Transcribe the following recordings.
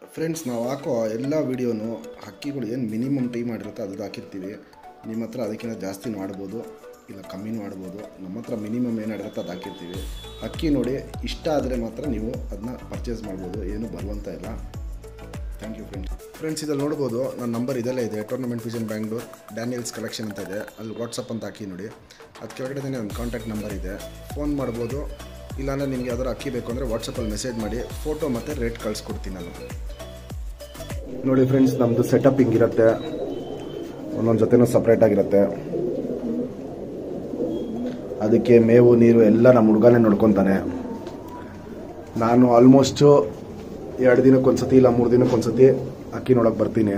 friends ನಾವು ಹಾಕೋ ಎಲ್ಲ ವೀಡಿಯೋನು ಹಕ್ಕಿಗಳು ಏನು ಮಿನಿಮಮ್ ಟೈಮ್ ಮಾಡಿರುತ್ತೆ ಅದು ಹಾಕಿರ್ತೀವಿ ನಿಮ್ಮ ಹತ್ರ ಅದಕ್ಕಿಂತ ಜಾಸ್ತಿನೂ ಆಡ್ಬೋದು ಇಲ್ಲ ಕಮ್ಮಿನೂ ಆಡ್ಬೋದು ನಮ್ಮ ಹತ್ರ ಮಿನಿಮಮ್ ಏನು ಆಡಿರುತ್ತೆ ಅದು ಹಾಕಿರ್ತೀವಿ ಹಕ್ಕಿ ನೋಡಿ ಇಷ್ಟ ಆದರೆ ಮಾತ್ರ ನೀವು ಅದನ್ನ ಪರ್ಚೇಸ್ ಮಾಡ್ಬೋದು ಏನು ಬರುವಂತ ಇಲ್ಲ ಥ್ಯಾಂಕ್ ಯು ಫ್ರೆಂಡ್ಸ್ ಫ್ರೆಂಡ್ಸ್ ಇದಲ್ಲಿ ನೋಡ್ಬೋದು ನನ್ನ ನಂಬರ್ ಇದೆಲ್ಲ ಇದೆ tournament vision Bangalore Daniels collection ಅಂತ ಇದೆ ಅಲ್ಲಿ ವಾಟ್ಸಪ್ ಅಂತ ಹಾಕಿ ನೋಡಿ ಅದು ಕೆಳಗಡೆ ನನ್ನ ಕಾಂಟ್ಯಾಕ್ಟ್ ನಂಬರ್ ಇದೆ ಫೋನ್ ಮಾಡ್ಬೋದು ಇಲ್ಲಾಂದರೆ ನಿಮಗೆ ಯಾವ್ದಾರು ಅಕ್ಕಿ ಬೇಕು ಅಂದರೆ ವಾಟ್ಸಪ್ಪಲ್ಲಿ ಮೆಸೇಜ್ ಮಾಡಿ ಫೋಟೋ ಮತ್ತು ರೇಟ್ ಕಳಿಸ್ಕೊಡ್ತೀನಿ ನಾನು ನೋಡಿ ಫ್ರೆಂಡ್ಸ್ ನಮ್ಮದು ಸೆಟಪ್ ಹಿಂಗಿರುತ್ತೆ ಒಂದೊಂದು ಜೊತೆನೂ ಸಪ್ರೇಟ್ ಆಗಿರುತ್ತೆ ಅದಕ್ಕೆ ಮೇವು ನೀರು ಎಲ್ಲ ನಮ್ಮ ಹುಡುಗನೇ ನೋಡ್ಕೊತಾನೆ ನಾನು ಆಲ್ಮೋಸ್ಟು ಎರಡು ದಿನಕ್ಕೊಂದ್ಸತಿ ಇಲ್ಲ ಮೂರು ದಿನಕ್ಕೊಂದ್ಸತಿ ಅಕ್ಕಿ ನೋಡೋಕೆ ಬರ್ತೀನಿ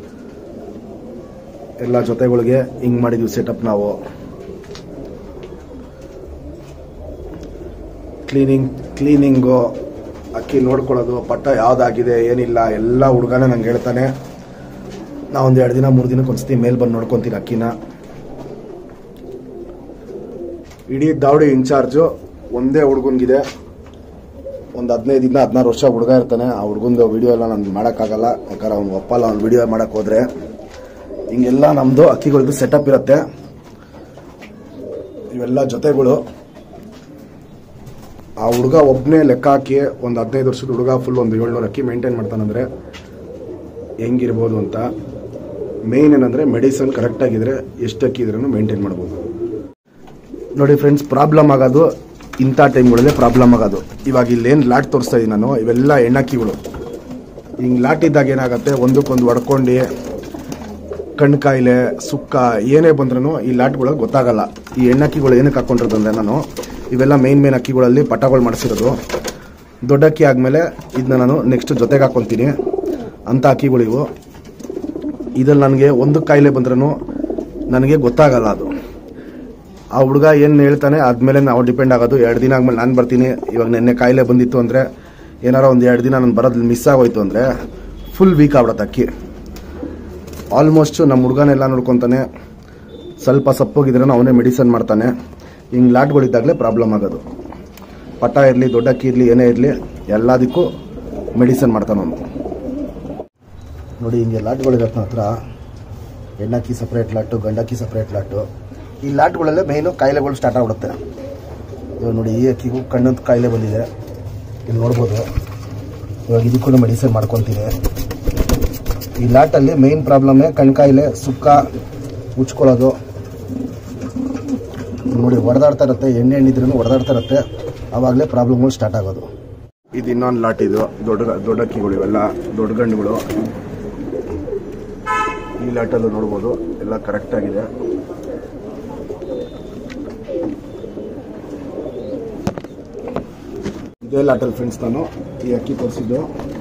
ಎಲ್ಲ ಜೊತೆಗಳಿಗೆ ಹಿಂಗೆ ಮಾಡಿದ್ವಿ ಸೆಟಪ್ ನಾವು ಕ್ಲೀನಿಂಗ್ ಕ್ಲೀನಿಂಗು ಅಕ್ಕಿ ನೋಡ್ಕೊಳ್ಳೋದು ಪಟ್ಟ ಯಾವ್ದಾಗಿದೆ ಏನಿಲ್ಲ ಎಲ್ಲ ಹುಡುಗನೇ ನಂಗೆ ಹೇಳ್ತಾನೆ ನಾ ಒಂದು ಎರಡು ದಿನ ಮೂರು ದಿನಕ್ಕೆ ಒಂದ್ಸತಿ ಮೇಲ್ ಬಂದು ನೋಡ್ಕೊತೀನಿ ಅಕ್ಕಿನ ಇಡೀ ದಾವಡಿ ಇನ್ಚಾರ್ಜು ಒಂದೇ ಹುಡುಗನ್ಗಿದೆ ಒಂದು ಹದಿನೈದಿಂದ ಹದಿನಾರು ವರ್ಷ ಹುಡುಗ ಇರ್ತಾನೆ ಆ ಹುಡುಗಂದು ವಿಡಿಯೋ ಎಲ್ಲ ನಾನು ಮಾಡೋಕ್ಕಾಗಲ್ಲ ಯಾಕಂದ್ರೆ ಅವ್ನು ಒಪ್ಪಲ್ಲ ಅವ್ನು ವಿಡಿಯೋ ಮಾಡೋಕೆ ಹೋದ್ರೆ ಹಿಂಗೆಲ್ಲ ನಮ್ಮದು ಅಕ್ಕಿಗಳದ್ದು ಸೆಟಪ್ ಇರುತ್ತೆ ಇವೆಲ್ಲ ಜೊತೆಗಳು ಆ ಹುಡುಗ ಒಬ್ಬನೇ ಲೆಕ್ಕ ಹಾಕಿ ಒಂದು ಹದಿನೈದು ವರ್ಷದ ಹುಡುಗ ಫುಲ್ ಒಂದು ಏಳ್ನೂರು ಅಕ್ಕಿ ಮೇಂಟೈನ್ ಮಾಡ್ತಾನಂದ್ರೆ ಹೆಂಗಿರ್ಬೋದು ಅಂತ ಮೇಯ್ನ್ ಏನಂದರೆ ಮೆಡಿಸನ್ ಕರೆಕ್ಟಾಗಿದ್ರೆ ಎಷ್ಟು ಅಕ್ಕಿ ಇದ್ರೂ ಮೇಂಟೈನ್ ಮಾಡ್ಬೋದು ನೋಡಿ ಫ್ರೆಂಡ್ಸ್ ಪ್ರಾಬ್ಲಮ್ ಆಗೋದು ಇಂಥ ಟೈಮ್ಗಳಲ್ಲೇ ಪ್ರಾಬ್ಲಮ್ ಆಗೋದು ಇವಾಗ ಇಲ್ಲೇನು ಲಾಟ್ ತೋರಿಸ್ತಾ ಇದ್ದೀನಿ ನಾನು ಇವೆಲ್ಲ ಎಣ್ಣಕ್ಕಿಗಳು ಹಿಂಗೆ ಲಾಟ್ ಇದ್ದಾಗ ಏನಾಗುತ್ತೆ ಒಂದಕ್ಕೊಂದು ಹೊಡ್ಕೊಂಡು ಕಣ್ಣು ಕಾಯಿಲೆ ಸುಕ್ಕ ಏನೇ ಬಂದ್ರೂ ಈ ಲಾಟ್ಗಳಿಗೆ ಗೊತ್ತಾಗಲ್ಲ ಈ ಎಣ್ಣಕ್ಕಿಗಳು ಏನಕ್ಕೆ ಹಾಕೊಂಡಿರೋದಂದ್ರೆ ನಾನು ಇವೆಲ್ಲ ಮೇನ್ ಮೇನ್ ಅಕ್ಕಿಗಳಲ್ಲಿ ಪಟಗಳು ಮಾಡಿಸಿರೋದು ದೊಡ್ಡ ಅಕ್ಕಿ ಆದಮೇಲೆ ಇದನ್ನ ನಾನು ನೆಕ್ಸ್ಟ್ ಜೊತೆಗೆ ಹಾಕ್ಕೊತೀನಿ ಅಂಥ ಅಕ್ಕಿಗಳು ಇವು ಇದ್ರಲ್ಲಿ ನನಗೆ ಒಂದು ಕಾಯಿಲೆ ಬಂದ್ರೂ ನನಗೆ ಗೊತ್ತಾಗಲ್ಲ ಅದು ಆ ಹುಡುಗ ಏನು ಹೇಳ್ತಾನೆ ಆದ್ಮೇಲೆ ನಾವು ಡಿಪೆಂಡ್ ಆಗೋದು ಎರಡು ದಿನ ಆದ್ಮೇಲೆ ನಾನು ಬರ್ತೀನಿ ಇವಾಗ ನೆನ್ನೆ ಕಾಯಿಲೆ ಬಂದಿತ್ತು ಅಂದರೆ ಏನಾರ ಒಂದು ಎರಡು ದಿನ ನಾನು ಬರೋದು ಮಿಸ್ ಆಗೋಯ್ತು ಅಂದರೆ ಫುಲ್ ವೀಕ್ ಆಗ್ಬಿಡತ್ತೆ ಅಕ್ಕಿ ಆಲ್ಮೋಸ್ಟ್ ನಮ್ಮ ಹುಡುಗನೆಲ್ಲ ನೋಡ್ಕೊತಾನೆ ಸ್ವಲ್ಪ ಸಪ್ಪೋಗಿದ್ರೆ ಅವನೇ ಮೆಡಿಸನ್ ಮಾಡ್ತಾನೆ ಹಿಂಗೆ ಲಾಟ್ಗಳಿದ್ದಾಗಲೇ ಪ್ರಾಬ್ಲಮ್ ಆಗೋದು ಪಟ ಇರಲಿ ದೊಡ್ಡ ಅಕ್ಕಿ ಇರಲಿ ಏನೇ ಇರಲಿ ಎಲ್ಲದಕ್ಕೂ ಮೆಡಿಸನ್ ಮಾಡ್ತಾನೆ ಅವನು ನೋಡಿ ಹಿಂಗೆ ಲಾಟ್ಗಳಿರತ್ತೆ ಹತ್ರ ಹೆಣ್ಣಕ್ಕಿ ಸಪ್ರೇಟ್ ಲಾಟು ಗಂಡಕ್ಕಿ ಸಪ್ರೇಟ್ ಲಾಟು ಈ ಲಾಟ್ಗಳಲ್ಲೇ ಮೇಯ್ನು ಕಾಯಿಲೆಗಳು ಸ್ಟಾರ್ಟ್ ಆಗ್ಬಿಡುತ್ತೆ ಇವಾಗ ನೋಡಿ ಈ ಅಕ್ಕಿಗೂ ಕಣ್ಣದ ಕಾಯಿಲೆ ಬಂದಿದೆ ಇಲ್ಲಿ ನೋಡ್ಬೋದು ಇವಾಗ ಇದಕ್ಕೂ ಮೆಡಿಸಿನ್ ಮಾಡ್ಕೊತೀನಿ ಈ ಲಾಟಲ್ಲಿ ಮೇಯ್ನ್ ಪ್ರಾಬ್ಲಮ್ಮೇ ಕಣ್ಕಾಯಿಲೆ ಸುಕ್ಕ ಉಚ್ಕೊಳ್ಳೋದು ನೋಡಿ ಹೊಡೆದಾಡ್ತಾ ಇರುತ್ತೆ ಎಣ್ಣೆ ಎಣ್ಣಿದ್ರೂ ಹೊಡೆದಾಡ್ತಾ ಇರುತ್ತೆ ಆವಾಗಲೇ ಪ್ರಾಬ್ಲಮ್ಗಳು ಸ್ಟಾರ್ಟ್ ಆಗೋದು ಇದು ಇನ್ನೊಂದು ಲಾಟ್ ಇದು ದೊಡ್ಡ ದೊಡ್ಡ ಅಕ್ಕಿಗಳು ಇವೆಲ್ಲ ದೊಡ್ಡ ಗಂಡುಗಳು ಈ ಲಾಟಲ್ಲೂ ನೋಡ್ಬೋದು ಎಲ್ಲ ಕರೆಕ್ಟ್ ಆಗಿದೆ ಇದೇ ಲಾಟಲ್ ಫ್ರೆಂಡ್ಸ್ ನಾನು ಈ ಅಕ್ಕಿ ತೋರಿಸಿದ್ದು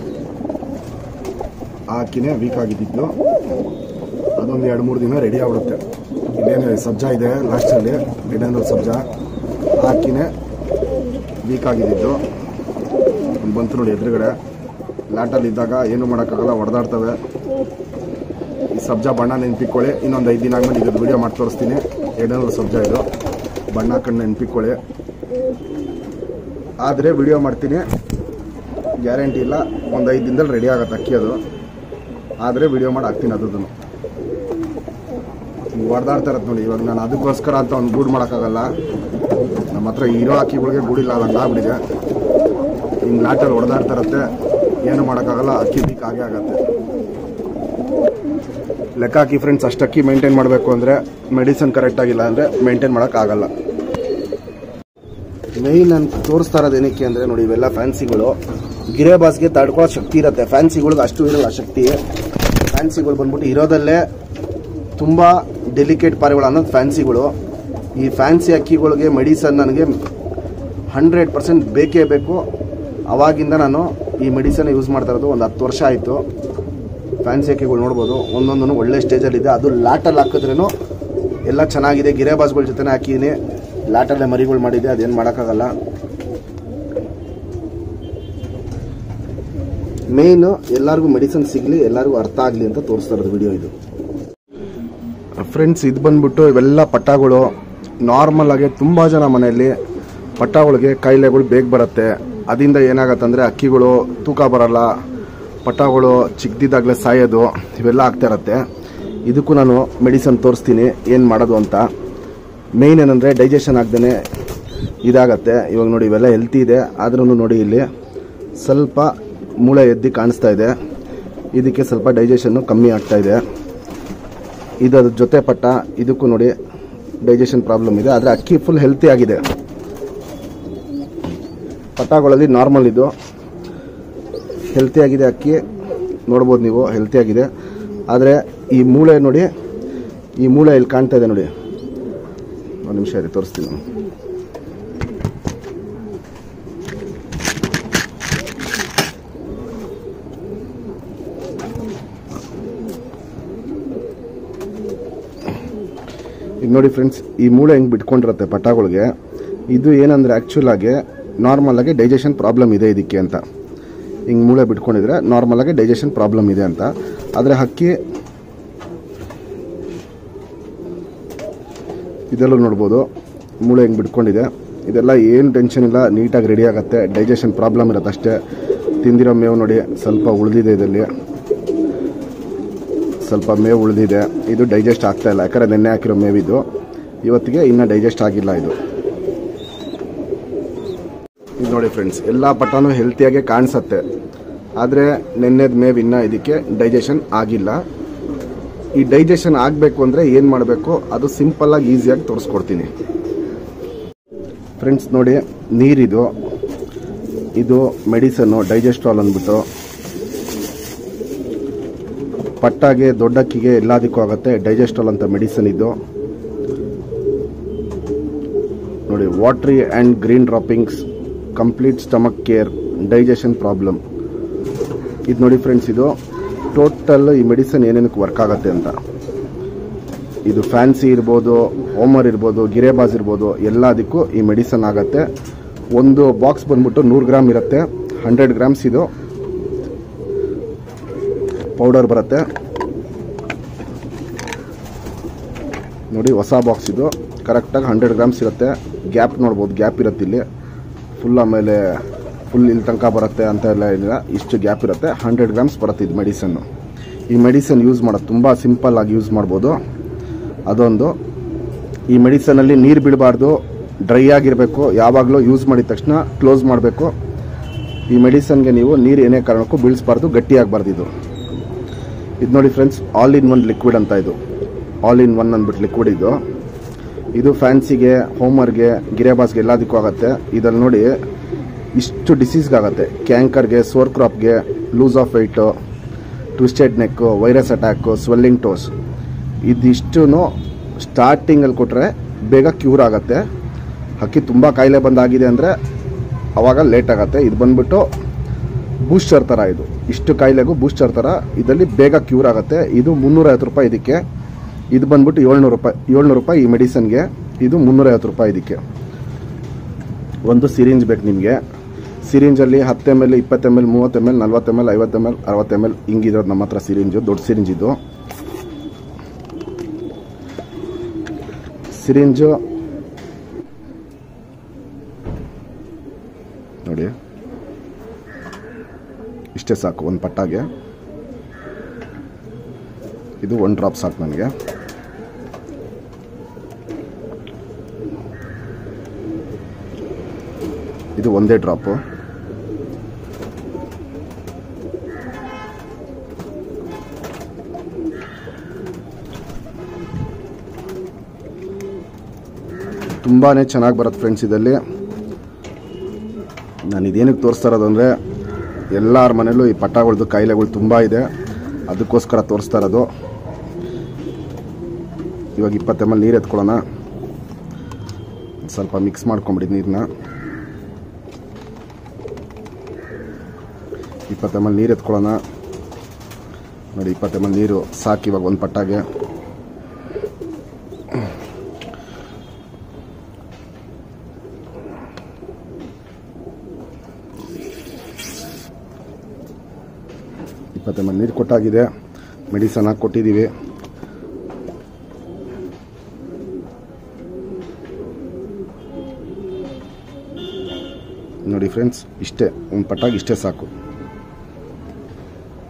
ಆ ಅಕ್ಕಿನೇ ವೀಕ್ ಆಗಿದ್ದಿದ್ದು ಅದೊಂದು ಎರಡು ಮೂರು ದಿನ ರೆಡಿ ಆಗ್ಬಿಡುತ್ತೆ ಇಲ್ಲೇನು ಸಬ್ಜಾ ಇದೆ ಲಾಸ್ಟಲ್ಲಿ ಗಿಡನಲ್ ಸಬ್ಜಾ ಆ ಅಕ್ಕಿನೇ ವೀಕ್ ಆಗಿದ್ದಿದ್ದು ಇಲ್ಲಿ ಬಂತು ನೋಡಿ ಎದುರುಗಡೆ ಲಾಟಲ್ಲಿ ಇದ್ದಾಗ ಏನು ಮಾಡೋಕ್ಕಾಗಲ್ಲ ಹೊಡೆದಾಡ್ತವೆ ಈ ಸಬ್ಜಾ ಬಣ್ಣ ನೆನ್ಪಿಕೊಳ್ಳಿ ಇನ್ನೊಂದು ಐದು ದಿನ ಆದ್ಮೇಲೆ ಇದ್ರ ವಿಡಿಯೋ ಮಾಡಿ ತೋರಿಸ್ತೀನಿ ಎಡನಲ್ ಸಬ್ಜಾ ಇದು ಬಣ್ಣ ಕಣ್ಣು ನೆನ್ಪಿಕೊಳ್ಳಿ ಆದರೆ ವಿಡಿಯೋ ಮಾಡ್ತೀನಿ ಗ್ಯಾರಂಟಿ ಇಲ್ಲ ಒಂದು ಐದು ದಿನದಲ್ಲಿ ರೆಡಿ ಆಗುತ್ತೆ ಅಕ್ಕಿ ಅದು ಆದರೆ ವಿಡಿಯೋ ಮಾಡಿ ಹಾಕ್ತೀನಿ ಅದನ್ನು ಹೊಡೆದಾಡ್ತಾ ಇರತ್ತೆ ನೋಡಿ ಇವಾಗ ನಾನು ಅದಕ್ಕೋಸ್ಕರ ಅಂತ ಒಂದು ಗೂಡು ಮಾಡೋಕ್ಕಾಗಲ್ಲ ನಮ್ಮ ಹತ್ರ ಇರೋ ಅಕ್ಕಿಗಳಿಗೆ ಗೂಡಿಲ್ಲ ಅದಂಗೆ ಆಗ್ಬಿಟ್ಟಿದೆ ಹಿಂಗೆ ಲಾಟಲ್ಲಿ ಹೊಡೆದಾಡ್ತಾ ಇರತ್ತೆ ಏನು ಮಾಡೋಕ್ಕಾಗಲ್ಲ ಅಕ್ಕಿ ವೀಕ್ ಆಗೇ ಆಗತ್ತೆ ಲೆಕ್ಕ ಹಾಕಿ ಫ್ರೆಂಡ್ಸ್ ಅಷ್ಟು ಅಕ್ಕಿ ಮೇಂಟೈನ್ ಮಾಡಬೇಕು ಅಂದರೆ ಮೆಡಿಸಿನ್ ಕರೆಕ್ಟ್ ಆಗಿಲ್ಲ ಅಂದರೆ ಮೇಂಟೈನ್ ಮಾಡೋಕ್ಕಾಗಲ್ಲ ಮೈನ್ ನಾನು ತೋರಿಸ್ತಾ ಇರೋದು ಏನಕ್ಕೆ ಅಂದರೆ ನೋಡಿ ಇವೆಲ್ಲ ಫ್ಯಾನ್ಸಿಗಳು ಗಿರೆ ಬಾಸ್ಗೆ ತಡ್ಕೊಳ್ಳೋ ಶಕ್ತಿ ಇರುತ್ತೆ ಫ್ಯಾನ್ಸಿಗಳಿಗೆ ಅಷ್ಟು ಇರಲ್ಲ ಶಕ್ತಿ ಫ್ಯಾನ್ಸಿಗಳು ಬಂದ್ಬಿಟ್ಟು ಇರೋದಲ್ಲೇ ತುಂಬ ಡೆಲಿಕೇಟ್ ಪಾರಿಗಳು ಅನ್ನೋದು ಫ್ಯಾನ್ಸಿಗಳು ಈ ಫ್ಯಾನ್ಸಿ ಅಕ್ಕಿಗಳಿಗೆ ಮೆಡಿಸನ್ ನನಗೆ ಹಂಡ್ರೆಡ್ ಪರ್ಸೆಂಟ್ ಬೇಕೇ ಬೇಕು ಅವಾಗಿಂದ ನಾನು ಈ ಮೆಡಿಸನ್ ಯೂಸ್ ಮಾಡ್ತಾ ಇರೋದು ಒಂದು ಹತ್ತು ವರ್ಷ ಆಯಿತು ಫ್ಯಾನ್ಸಿ ಅಕ್ಕಿಗಳು ನೋಡ್ಬೋದು ಒಂದೊಂದನ್ನು ಒಳ್ಳೆ ಸ್ಟೇಜಲ್ಲಿದೆ ಅದು ಲಾಟಲ್ಲಿ ಹಾಕಿದ್ರೂ ಎಲ್ಲ ಚೆನ್ನಾಗಿದೆ ಗಿರೆ ಬಾಸ್ಗಳ ಜೊತೆನೇ ಹಾಕಿದ್ದೀನಿ ಲಾಟಲ್ಲೇ ಮರಿಗಳು ಮಾಡಿದೆ ಅದೇನು ಮಾಡೋಕ್ಕಾಗಲ್ಲ ಮೇಯ್ನು ಎಲ್ಲರಿಗೂ ಮೆಡಿಸಿನ್ ಸಿಗಲಿ ಎಲ್ಲರಿಗೂ ಅರ್ಥ ಆಗಲಿ ಅಂತ ತೋರಿಸ್ತಾ ಇರೋದು ವಿಡಿಯೋ ಇದು ಫ್ರೆಂಡ್ಸ್ ಇದು ಬಂದ್ಬಿಟ್ಟು ಇವೆಲ್ಲ ಪಟ್ಟಾಗಳು ನಾರ್ಮಲ್ ಆಗಿ ತುಂಬ ಜನ ಮನೆಯಲ್ಲಿ ಪಟ್ಟಾಗಳಿಗೆ ಕಾಯಿಲೆಗಳು ಬೇಗ ಬರುತ್ತೆ ಅದರಿಂದ ಏನಾಗತ್ತಂದರೆ ಅಕ್ಕಿಗಳು ತೂಕ ಬರಲ್ಲ ಪಟಾಗಳು ಚಿಕ್ಕದಿದ್ದಾಗಲೇ ಸಾಯೋದು ಇವೆಲ್ಲ ಆಗ್ತಾ ಇರತ್ತೆ ಇದಕ್ಕೂ ನಾನು ಮೆಡಿಸನ್ ತೋರಿಸ್ತೀನಿ ಏನು ಮಾಡೋದು ಅಂತ ಮೇಯ್ನ್ ಏನಂದರೆ ಡೈಜೆಷನ್ ಆಗ್ದೇ ಇದಾಗತ್ತೆ ಇವಾಗ ನೋಡಿ ಇವೆಲ್ಲ ಹೆಲ್ತಿ ಇದೆ ಆದ್ರೂ ನೋಡಿ ಇಲ್ಲಿ ಸ್ವಲ್ಪ ಮೂಳೆ ಎದ್ದಿ ಕಾಣಿಸ್ತಾ ಇದೆ ಇದಕ್ಕೆ ಸ್ವಲ್ಪ ಡೈಜೆಷನ್ನು ಕಮ್ಮಿ ಆಗ್ತಾ ಇದೆ ಇದರ ಜೊತೆ ಪಟ್ಟ ಇದಕ್ಕೂ ನೋಡಿ ಡೈಜೆಷನ್ ಪ್ರಾಬ್ಲಮ್ ಇದೆ ಆದರೆ ಅಕ್ಕಿ ಫುಲ್ ಹೆಲ್ತಿ ಆಗಿದೆ ಪಟಾಗಳಲ್ಲಿ ನಾರ್ಮಲ್ ಇದು ಹೆಲ್ತಿ ಆಗಿದೆ ಅಕ್ಕಿ ನೋಡ್ಬೋದು ನೀವು ಹೆಲ್ತಿ ಆಗಿದೆ ಆದರೆ ಈ ಮೂಳೆ ನೋಡಿ ಈ ಮೂಳೆ ಇಲ್ಲಿ ಕಾಣ್ತಾ ಇದೆ ನೋಡಿ ಒಂದು ನಿಮಿಷ ಇದೆ ತೋರಿಸ್ತೀನಿ ನಾನು ಈಗ ನೋಡಿ ಫ್ರೆಂಡ್ಸ್ ಈ ಮೂಳೆ ಹೆಂಗೆ ಬಿಟ್ಕೊಂಡಿರುತ್ತೆ ಪಟಾಗಳಿಗೆ ಇದು ಏನಂದರೆ ಆ್ಯಕ್ಚುಲ್ ಆಗಿ ನಾರ್ಮಲ್ ಆಗಿ ಡೈಜೆಷನ್ ಪ್ರಾಬ್ಲಮ್ ಇದೆ ಇದಕ್ಕೆ ಅಂತ ಹಿಂಗೆ ಮೂಳೆ ಬಿಟ್ಕೊಂಡಿದ್ರೆ ನಾರ್ಮಲ್ ಆಗಿ ಡೈಜೆಷನ್ ಪ್ರಾಬ್ಲಮ್ ಇದೆ ಅಂತ ಆದರೆ ಹಕ್ಕಿ ಇದೆಲ್ಲ ನೋಡ್ಬೋದು ಮೂಳೆ ಹೆಂಗೆ ಬಿಟ್ಕೊಂಡಿದೆ ಇದೆಲ್ಲ ಏನು ಟೆನ್ಷನ್ ಇಲ್ಲ ನೀಟಾಗಿ ರೆಡಿ ಆಗುತ್ತೆ ಡೈಜೆಷನ್ ಪ್ರಾಬ್ಲಮ್ ಇರುತ್ತೆ ಅಷ್ಟೇ ತಿಂದಿರೋ ಮೇವು ನೋಡಿ ಸ್ವಲ್ಪ ಉಳಿದಿದೆ ಇದರಲ್ಲಿ ಸ್ವಲ್ಪ ಮೇವು ಉಳಿದಿದೆ ಇದು ಡೈಜೆಸ್ಟ್ ಆಗ್ತಾ ಇಲ್ಲ ಯಾಕಂದರೆ ನೆನ್ನೆ ಹಾಕಿರೋ ಮೇವಿದು ಇವತ್ತಿಗೆ ಇನ್ನೂ ಡೈಜೆಸ್ಟ್ ಆಗಿಲ್ಲ ಇದು ಇದು ನೋಡಿ ಫ್ರೆಂಡ್ಸ್ ಎಲ್ಲ ಪಟಾನು ಹೆಲ್ತಿಯಾಗೆ ಕಾಣಿಸುತ್ತೆ ಆದರೆ ನೆನ್ನೆದ ಮೇವು ಇನ್ನೂ ಇದಕ್ಕೆ ಡೈಜೆಷನ್ ಆಗಿಲ್ಲ ಈ ಡೈಜೆಷನ್ ಆಗಬೇಕು ಅಂದರೆ ಏನು ಮಾಡಬೇಕು ಅದು ಸಿಂಪಲ್ಲಾಗಿ ಈಸಿಯಾಗಿ ತೋರಿಸ್ಕೊಡ್ತೀನಿ ಫ್ರೆಂಡ್ಸ್ ನೋಡಿ ನೀರಿದು ಇದು ಮೆಡಿಸನ್ನು ಡೈಜೆಸ್ಟ್ರಾಲ್ ಅಂದ್ಬಿಟ್ಟು ಪಟ್ಟಾಗೆ ದೊಡ್ಡಕ್ಕಿಗೆ ಎಲ್ಲದಕ್ಕೂ ಆಗುತ್ತೆ ಡೈಜೆಸ್ಟ್ರಾಲ್ ಅಂತ ಮೆಡಿಸನ್ ಇದು ನೋಡಿ watery and green droppings complete stomach care digestion problem ಇದು ನೋಡಿ ಫ್ರೆಂಡ್ಸ್ ಇದು ಟೋಟಲ್ ಈ ಮೆಡಿಸನ್ ಏನೇನಕ್ಕೆ ವರ್ಕ್ ಆಗುತ್ತೆ ಅಂತ ಇದು ಫ್ಯಾನ್ಸಿ ಇರ್ಬೋದು ಹೋಮರ್ ಇರ್ಬೋದು ಗಿರೇಬಾಸ್ ಇರ್ಬೋದು ಎಲ್ಲದಕ್ಕೂ ಈ ಮೆಡಿಸನ್ ಆಗುತ್ತೆ ಒಂದು ಬಾಕ್ಸ್ ಬಂದ್ಬಿಟ್ಟು ನೂರು ಗ್ರಾಮ್ ಇರುತ್ತೆ ಹಂಡ್ರೆಡ್ ಗ್ರಾಮ್ಸ್ ಇದು ಪೌಡರ್ ಬರುತ್ತೆ ನೋಡಿ ಹೊಸ ಬಾಕ್ಸ್ ಇದು ಕರೆಕ್ಟಾಗಿ ಹಂಡ್ರೆಡ್ ಗ್ರಾಮ್ಸ್ ಇರುತ್ತೆ ಗ್ಯಾಪ್ ನೋಡ್ಬೋದು ಗ್ಯಾಪ್ ಇರುತ್ತೆ ಇಲ್ಲಿ ಫುಲ್ ಆಮೇಲೆ ಫುಲ್ ಇಲ್ಲಿ ತನಕ ಬರುತ್ತೆ ಅಂತ ಎಲ್ಲ ಇಲ್ಲ ಇಷ್ಟು ಗ್ಯಾಪ್ ಇರುತ್ತೆ ಹಂಡ್ರೆಡ್ ಗ್ರಾಮ್ಸ್ ಬರುತ್ತೆ ಇದು ಮೆಡಿಸನ್ನು ಈ ಮೆಡಿಸನ್ ಯೂಸ್ ಮಾಡೋದು ತುಂಬ ಸಿಂಪಲ್ ಆಗಿ ಯೂಸ್ ಮಾಡ್ಬೋದು ಅದೊಂದು ಈ ಮೆಡಿಸನಲ್ಲಿ ನೀರು ಬಿಡಬಾರ್ದು ಡ್ರೈ ಆಗಿರಬೇಕು ಯಾವಾಗಲೂ ಯೂಸ್ ಮಾಡಿದ ತಕ್ಷಣ ಕ್ಲೋಸ್ ಮಾಡಬೇಕು ಈ ಮೆಡಿಸನ್ಗೆ ನೀವು ನೀರು ಏನೇ ಕಾರಣಕ್ಕೂ ಬೀಳಿಸ್ಬಾರ್ದು ಗಟ್ಟಿಯಾಗಬಾರ್ದು ಇದು ಇದು ನೋಡಿ friends all in one liquid ಅಂತ ಇದು ಆಲ್ ಇನ್ ಒನ್ ಅಂದ್ಬಿಟ್ಟು ಲಿಕ್ವಿಡ್ ಇದು ಇದು ಫ್ಯಾನ್ಸಿಗೆ ಹೋಮರ್ಗೆ ಗಿರೇಬಾಸ್ಗೆ ಎಲ್ಲದಕ್ಕೂ ಆಗುತ್ತೆ ಇದ್ರಲ್ಲಿ ನೋಡಿ ಇಷ್ಟು ಡಿಸೀಸ್ಗೆ ಆಗುತ್ತೆ ಕ್ಯಾಂಕರ್ಗೆ ಸೋರ್ ಕ್ರಾಪ್ಗೆ loose of weight twisted neck virus attack swelling toes ಇದಿಷ್ಟು ಸ್ಟಾರ್ಟಿಂಗಲ್ಲಿ ಕೊಟ್ಟರೆ ಬೇಗ ಕ್ಯೂರ್ ಆಗುತ್ತೆ ಹಕ್ಕಿ ತುಂಬ ಕಾಯಿಲೆ ಬಂದಾಗಿದೆ ಅಂದರೆ ಅವಾಗ ಲೇಟ್ ಆಗುತ್ತೆ ಇದು ಬಂದ್ಬಿಟ್ಟು ಬೂಸ್ಟರ್ ಥರ ಇದು ಇಷ್ಟು ಕಾಯಿಲೆಗೂ ಬೂಸ್ಟರ್ ಥರ ಇದರಲ್ಲಿ ಬೇಗ ಕ್ಯೂರ್ ಆಗುತ್ತೆ ಇದು ಮುನ್ನೂರೈವತ್ತು ರೂಪಾಯಿ ಇದಕ್ಕೆ ಇದು ಬಂದ್ಬಿಟ್ಟು ಏಳ್ನೂರು ರೂಪಾಯಿ ಏಳ್ನೂರು ರೂಪಾಯಿ ಈ ಮೆಡಿಸನ್ಗೆ ಇದು ಮುನ್ನೂರೈವತ್ತು ರೂಪಾಯಿ ಇದಕ್ಕೆ ಒಂದು ಸಿರಿಂಜ್ ಬೇಕು ನಿಮಗೆ ಸಿರಿಂಜಲ್ಲಿ ಹತ್ತು ಎಮ್ ಎಲ್ ಇಪ್ಪತ್ತು ಎಮ್ ಎಲ್ ಮೂವತ್ತು ಎಮ್ ಎಲ್ ನಲ್ವತ್ತು ಎಮ್ ಎಲ್ ಐವತ್ತು ಎಮ್ ಎಲ್ ಅರವತ್ತು ಎಮ್ ಎಲ್ ಹಿಂಗಿರೋದು ನಮ್ಮ ಹತ್ರ ಸಿರಿಂಜು ದೊಡ್ಡ ಸಿರಿಂಜ್ ಇದು ಸಿರಿಂಜು ನೋಡಿ ಇಷ್ಟೇ ಸಾಕು ಒಂದು ಪಟ್ಟಾಗೆ ಇದು ಒನ್ ಡ್ರಾಪ್ ಸಾಕು ನನಗೆ ಇದು ಒಂದೇ ಡ್ರಾಪು ತುಂಬಾ ಚೆನ್ನಾಗಿ ಬರುತ್ತೆ ಫ್ರೆಂಡ್ಸ್ ಇದರಲ್ಲಿ ನಾನು ಇದೇನಕ್ಕೆ ತೋರಿಸ್ತಾ ಇರೋದು ಅಂದರೆ ಎಲ್ಲರ ಮನೇಲೂ ಈ ಪಟಾಗಳದ್ದು ಕಾಯಿಲೆಗಳು ತುಂಬ ಇದೆ ಅದಕ್ಕೋಸ್ಕರ ತೋರಿಸ್ತಾ ಇರೋದು ಇವಾಗ ಇಪ್ಪತ್ತು ಎಮ್ ಎಲ್ ನೀರು ಎತ್ಕೊಳ್ಳೋಣ ಸ್ವಲ್ಪ ಮಿಕ್ಸ್ ಮಾಡ್ಕೊಂಬಿಡಿ ನೀರನ್ನ ಇಪ್ಪತ್ತು ಎಮ್ ಎಲ್ ನೀರು ಎತ್ಕೊಳ್ಳೋಣ ನೋಡಿ ಇಪ್ಪತ್ತು ಎಮ್ ಎಲ್ ನೀರು ಸಾಕು ಇವಾಗ ಒಂದು ಪಟ್ಟಾಗೆ ಇಪ್ಪತ್ತು ಎಮ್ ಎಲ್ ನೀರು ಕೊಟ್ಟಾಗಿದೆ ಮೆಡಿಸನ್ ಹಾಕಿ ಕೊಟ್ಟಿದ್ದೀವಿ ನೋಡಿ ಫ್ರೆಂಡ್ಸ್ ಇಷ್ಟೇ ಒಂದು ಪಟ್ಟಾಗಿ ಇಷ್ಟೇ ಸಾಕು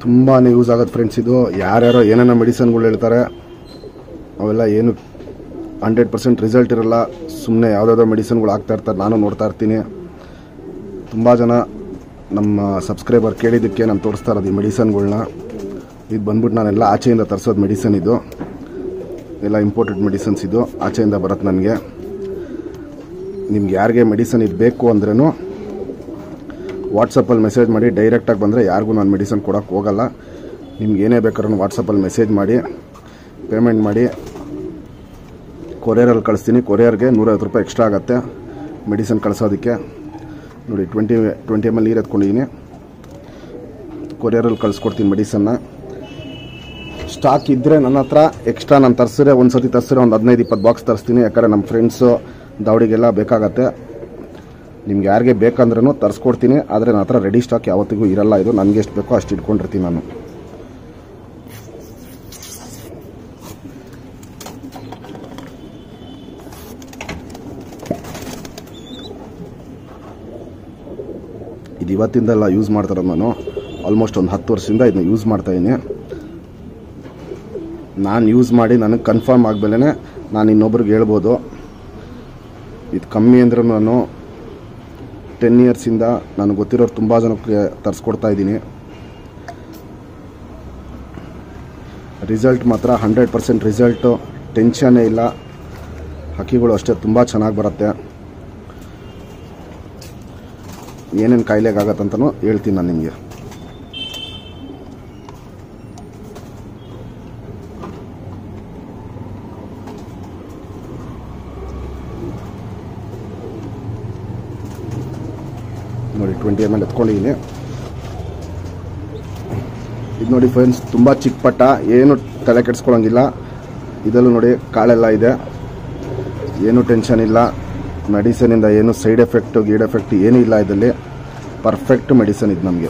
ತುಂಬಾ ಯೂಸ್ ಆಗುತ್ತೆ ಫ್ರೆಂಡ್ಸ್ ಇದು ಯಾರ್ಯಾರೋ ಏನೇನೋ ಮೆಡಿಸನ್ಗಳು ಹೇಳ್ತಾರೆ ಅವೆಲ್ಲ ಏನು ಹಂಡ್ರೆಡ್ ಪರ್ಸೆಂಟ್ ರಿಸಲ್ಟ್ ಇರಲ್ಲ ಸುಮ್ಮನೆ ಯಾವುದಾದ್ರೋ ಮೆಡಿಸನ್ಗಳು ಹಾಕ್ತಾ ಇರ್ತಾರೆ ನಾನು ನೋಡ್ತಾ ಇರ್ತೀನಿ ತುಂಬ ಜನ ನಮ್ಮ ಸಬ್ಸ್ಕ್ರೈಬರ್ ಕೇಳಿದ್ದಕ್ಕೆ ನಾನು ತೋರಿಸ್ತಾ ಇರೋದು ಈ ಮೆಡಿಸನ್ಗಳ್ನ ಇದು ಬಂದ್ಬಿಟ್ಟು ನಾನೆಲ್ಲ ಆಚೆಯಿಂದ ತರಿಸೋದು ಮೆಡಿಸನ್ ಇದು ಎಲ್ಲ ಇಂಪೋರ್ಟೆಡ್ ಮೆಡಿಸನ್ಸ್ ಇದು ಆಚೆಯಿಂದ ಬರುತ್ತೆ ನನಗೆ ನಿಮ್ಗೆ ಯಾರಿಗೆ ಮೆಡಿಸನ್ ಇದು ಬೇಕು ಅಂದ್ರೂ ವಾಟ್ಸಪ್ಪಲ್ಲಿ ಮೆಸೇಜ್ ಮಾಡಿ ಡೈರೆಕ್ಟಾಗಿ ಬಂದರೆ ಯಾರಿಗೂ ನಾನು ಮೆಡಿಸನ್ ಕೊಡೋಕ್ಕೆ ಹೋಗಲ್ಲ ನಿಮ್ಗೆ ಏನೇ ಬೇಕಾದ್ರೂ ವಾಟ್ಸಪ್ಪಲ್ಲಿ ಮೆಸೇಜ್ ಮಾಡಿ ಪೇಮೆಂಟ್ ಮಾಡಿ ಕೊರಿಯರಲ್ಲಿ ಕಳಿಸ್ತೀನಿ ಕೊರಿಯರ್ಗೆ ನೂರೈವತ್ತು ರೂಪಾಯಿ ಎಕ್ಸ್ಟ್ರಾ ಆಗುತ್ತೆ ಮೆಡಿಸನ್ ಕಳಿಸೋದಕ್ಕೆ ನೋಡಿ ಟ್ವೆಂಟಿ ಟ್ವೆಂಟಿ ಎಮ್ ಎಲ್ ನೀರು ಎತ್ಕೊಂಡಿದ್ದೀನಿ ಕೊರಿಯರಲ್ಲಿ ಕಳಿಸ್ಕೊಡ್ತೀನಿ ಮೆಡಿಸನ್ನ ಸ್ಟಾಕ್ ಇದ್ದರೆ ನನ್ನ ಹತ್ರ ಎಕ್ಸ್ಟ್ರಾ ನಾನು ತರಿಸಿದ್ರೆ ಒಂದು ಸತಿ ತರಿಸಿದ್ರೆ ಒಂದು ಹದಿನೈದು ಇಪ್ಪತ್ತು ಬಾಕ್ಸ್ ತರಿಸ್ತೀನಿ ಯಾಕಂದರೆ ನಮ್ಮ ಫ್ರೆಂಡ್ಸು ದಾವಡಿಗೆಲ್ಲ ಬೇಕಾಗತ್ತೆ ನಿಮ್ಗೆ ಯಾರಿಗೆ ಬೇಕಂದ್ರೂ ತರಿಸ್ಕೊಡ್ತೀನಿ ಆದರೆ ನನ್ನ ಹತ್ರ ರೆಡಿ ಸ್ಟಾಕ್ ಯಾವತ್ತಿಗೂ ಇರಲ್ಲ ಇದು ನನಗೆ ಎಷ್ಟು ಬೇಕೋ ಅಷ್ಟು ಇಟ್ಕೊಂಡಿರ್ತೀನಿ ನಾನು ಇದು ಇವತ್ತಿಂದೆಲ್ಲ ಯೂಸ್ ಮಾಡ್ತಾರೋದು ನಾನು ಆಲ್ಮೋಸ್ಟ್ ಒಂದು ಹತ್ತು ವರ್ಷದಿಂದ ಇದನ್ನ ಯೂಸ್ ಮಾಡ್ತಾಯಿದ್ದೀನಿ ನಾನು ಯೂಸ್ ಮಾಡಿ ನನಗೆ ಕನ್ಫರ್ಮ್ ಆದಮೇಲೆ ನಾನು ಇನ್ನೊಬ್ರಿಗೆ ಹೇಳ್ಬೋದು ಇದು ಕಮ್ಮಿ ಅಂದ್ರೆ ನಾನು ಟೆನ್ ಇಯರ್ಸಿಂದ ನನಗೆ ಗೊತ್ತಿರೋರು ತುಂಬ ಜನಕ್ಕೆ ತರಿಸ್ಕೊಡ್ತಾ ಇದ್ದೀನಿ ರಿಸಲ್ಟ್ ಮಾತ್ರ ಹಂಡ್ರೆಡ್ ಪರ್ಸೆಂಟ್ ರಿಸಲ್ಟು ಟೆನ್ಷನ್ನೇ ಇಲ್ಲ ಹಕ್ಕಿಗಳು ಅಷ್ಟೇ ತುಂಬ ಚೆನ್ನಾಗಿ ಬರುತ್ತೆ ಏನೇನು ಕಾಯಿಲೆಗಾಗತ್ತಂತನೂ ಹೇಳ್ತೀನಿ ನಾನು ನಿಮಗೆ ನೋಡಿ ಟ್ವೆಂಟಿ ಎಮ್ ಎಲ್ ಎತ್ಕೊಂಡಿದ್ದೀನಿ ಇದು ನೋಡಿ ಫ್ರೆಂಡ್ಸ್ ತುಂಬ ಚಿಕ್ಕ ಪಟ್ಟ ಏನು ತಲೆ ಕೆಡಿಸ್ಕೊಳಂಗಿಲ್ಲ ಇದರಲ್ಲೂ ನೋಡಿ ಕಾಳೆಲ್ಲ ಇದೆ ಏನು ಟೆನ್ಷನ್ ಇಲ್ಲ ಮೆಡಿಸನಿಂದ ಏನು ಸೈಡ್ ಎಫೆಕ್ಟು ಗೀಡ್ ಎಫೆಕ್ಟ್ ಏನೂ ಇಲ್ಲ ಇದರಲ್ಲಿ ಪರ್ಫೆಕ್ಟ್ ಮೆಡಿಸನ್ ಇದು ನಮಗೆ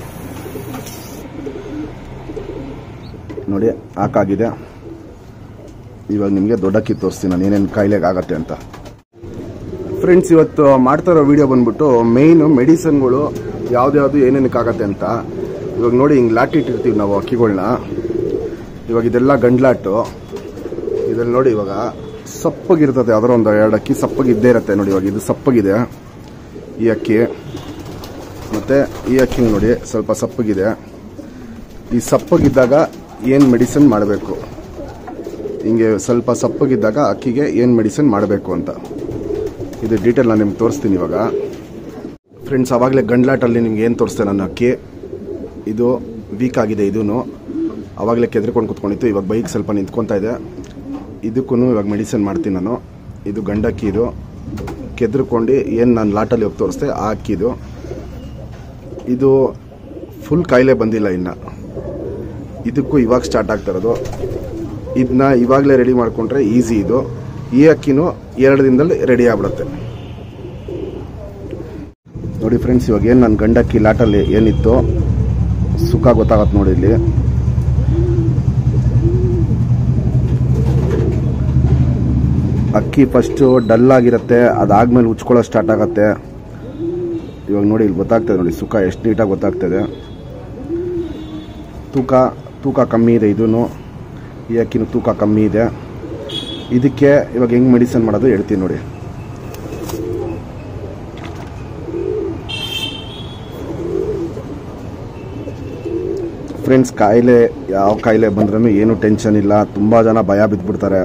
ನೋಡಿ ಹಾಕಾಗಿದೆ ಇವಾಗ ನಿಮಗೆ ದೊಡ್ಡಕ್ಕಿ ತೋರಿಸ್ತೀನಿ ನಾನು ಏನೇನು ಕಾಯಿಲೆಗೆ ಆಗತ್ತೆ ಅಂತ ಫ್ರೆಂಡ್ಸ್ ಇವತ್ತು ಮಾಡ್ತಾ ಇರೋ ವಿಡಿಯೋ ಬಂದ್ಬಿಟ್ಟು ಮೇಯ್ನು ಮೆಡಿಸನ್ಗಳು ಯಾವ್ದ್ಯಾವ್ದು ಏನೇನಕ್ಕಾಗತ್ತೆ ಅಂತ ಇವಾಗ ನೋಡಿ ಹಿಂಗೆ ಲಾಟಿ ಇಟ್ಟಿರ್ತೀವಿ ನಾವು ಅಕ್ಕಿಗಳನ್ನ ಇವಾಗ ಇದೆಲ್ಲ ಗಂಡ್ಲಾಟು ಇದ್ರಲ್ಲಿ ನೋಡಿ ಇವಾಗ ಸಪ್ಪಗಿರ್ತದೆ ಯಾವ್ದಾರ ಒಂದು ಎರಡು ಅಕ್ಕಿ ಸಪ್ಪಗೆ ಇದ್ದೇ ಇರುತ್ತೆ ನೋಡಿ ಇವಾಗ ಇದು ಸಪ್ಪಗಿದೆ ಈ ಅಕ್ಕಿ ಮತ್ತು ಈ ಅಕ್ಕಿ ನೋಡಿ ಸ್ವಲ್ಪ ಸಪ್ಪಗಿದೆ ಈ ಸಪ್ಪಗಿದ್ದಾಗ ಏನು ಮೆಡಿಸಿನ್ ಮಾಡಬೇಕು ಹಿಂಗೆ ಸ್ವಲ್ಪ ಸಪ್ಪಗಿದ್ದಾಗ ಅಕ್ಕಿಗೆ ಏನು ಮೆಡಿಸಿನ್ ಮಾಡಬೇಕು ಅಂತ ಇದು ಡೀಟೇಲ್ ನಾನು ನಿಮ್ಗೆ ತೋರಿಸ್ತೀನಿ ಇವಾಗ ಫ್ರೆಂಡ್ಸ್ ಆವಾಗಲೇ ಗಂಡ್ಲಾಟಲ್ಲಿ ನಿಮ್ಗೆ ಏನು ತೋರಿಸ್ತೆ ನನ್ನ ಅಕ್ಕಿ ಇದು ವೀಕ್ ಆಗಿದೆ ಇದೂ ಆವಾಗಲೇ ಕೆದ್ರಿಕೊಂಡು ಕುತ್ಕೊಂಡಿತ್ತು ಇವಾಗ ಬೈಕ್ ಸ್ವಲ್ಪ ನಿಂತ್ಕೊತಾ ಇದೆ ಇದಕ್ಕೂ ಇವಾಗ ಮೆಡಿಸಿನ್ ಮಾಡ್ತೀನಿ ನಾನು ಇದು ಗಂಡಕ್ಕಿ ಇದು ಕೆದ್ರಿಕೊಂಡು ಏನು ನಾನು ಲಾಟಲ್ಲಿ ಹೋಗಿ ತೋರಿಸ್ದೆ ಆ ಅಕ್ಕಿದು ಇದು ಫುಲ್ ಕಾಯಿಲೆ ಬಂದಿಲ್ಲ ಇನ್ನು ಇದಕ್ಕೂ ಇವಾಗ ಸ್ಟಾರ್ಟ್ ಆಗ್ತಾ ಇರೋದು ಇದನ್ನ ಇವಾಗಲೇ ರೆಡಿ ಮಾಡಿಕೊಂಡ್ರೆ ಈಸಿ ಇದು ಈ ಅಕ್ಕಿನೂ ಎರಡು ದಿನದಲ್ಲಿ ರೆಡಿ ಆಗ್ಬಿಡುತ್ತೆ ನೋಡಿ ಫ್ರೆಂಡ್ಸ್ ಇವಾಗ ಏನು ನನ್ನ ಗಂಡಕ್ಕಿ ಲಾಟಲ್ಲಿ ಏನಿತ್ತು ಸುಖ ಗೊತ್ತಾಗತ್ತೆ ನೋಡಿ ಇಲ್ಲಿ ಅಕ್ಕಿ ಫಸ್ಟು ಡಲ್ ಆಗಿರುತ್ತೆ ಅದಾದ್ಮೇಲೆ ಉಚ್ಕೊಳ್ಳೋ ಸ್ಟಾರ್ಟ್ ಆಗತ್ತೆ ಇವಾಗ ನೋಡಿ ಇಲ್ಲಿ ಗೊತ್ತಾಗ್ತದೆ ನೋಡಿ ಸುಖ ಎಷ್ಟು ನೀಟಾಗಿ ಗೊತ್ತಾಗ್ತದೆ ತೂಕ ತೂಕ ಕಮ್ಮಿ ಇದೆ ಇದೂ ಈ ಅಕ್ಕಿನೂ ತೂಕ ಕಮ್ಮಿ ಇದೆ ಇದಕ್ಕೆ ಇವಾಗ ಹೆಂಗೆ ಮೆಡಿಸನ್ ಮಾಡೋದು ಹೇಳ್ತೀನಿ ನೋಡಿ ಫ್ರೆಂಡ್ಸ್ ಕಾಯಿಲೆ ಯಾವ ಕಾಯಿಲೆ ಬಂದ್ರೂ ಏನು ಟೆನ್ಷನ್ ಇಲ್ಲ ತುಂಬ ಜನ ಭಯ ಬಿದ್ದುಬಿಡ್ತಾರೆ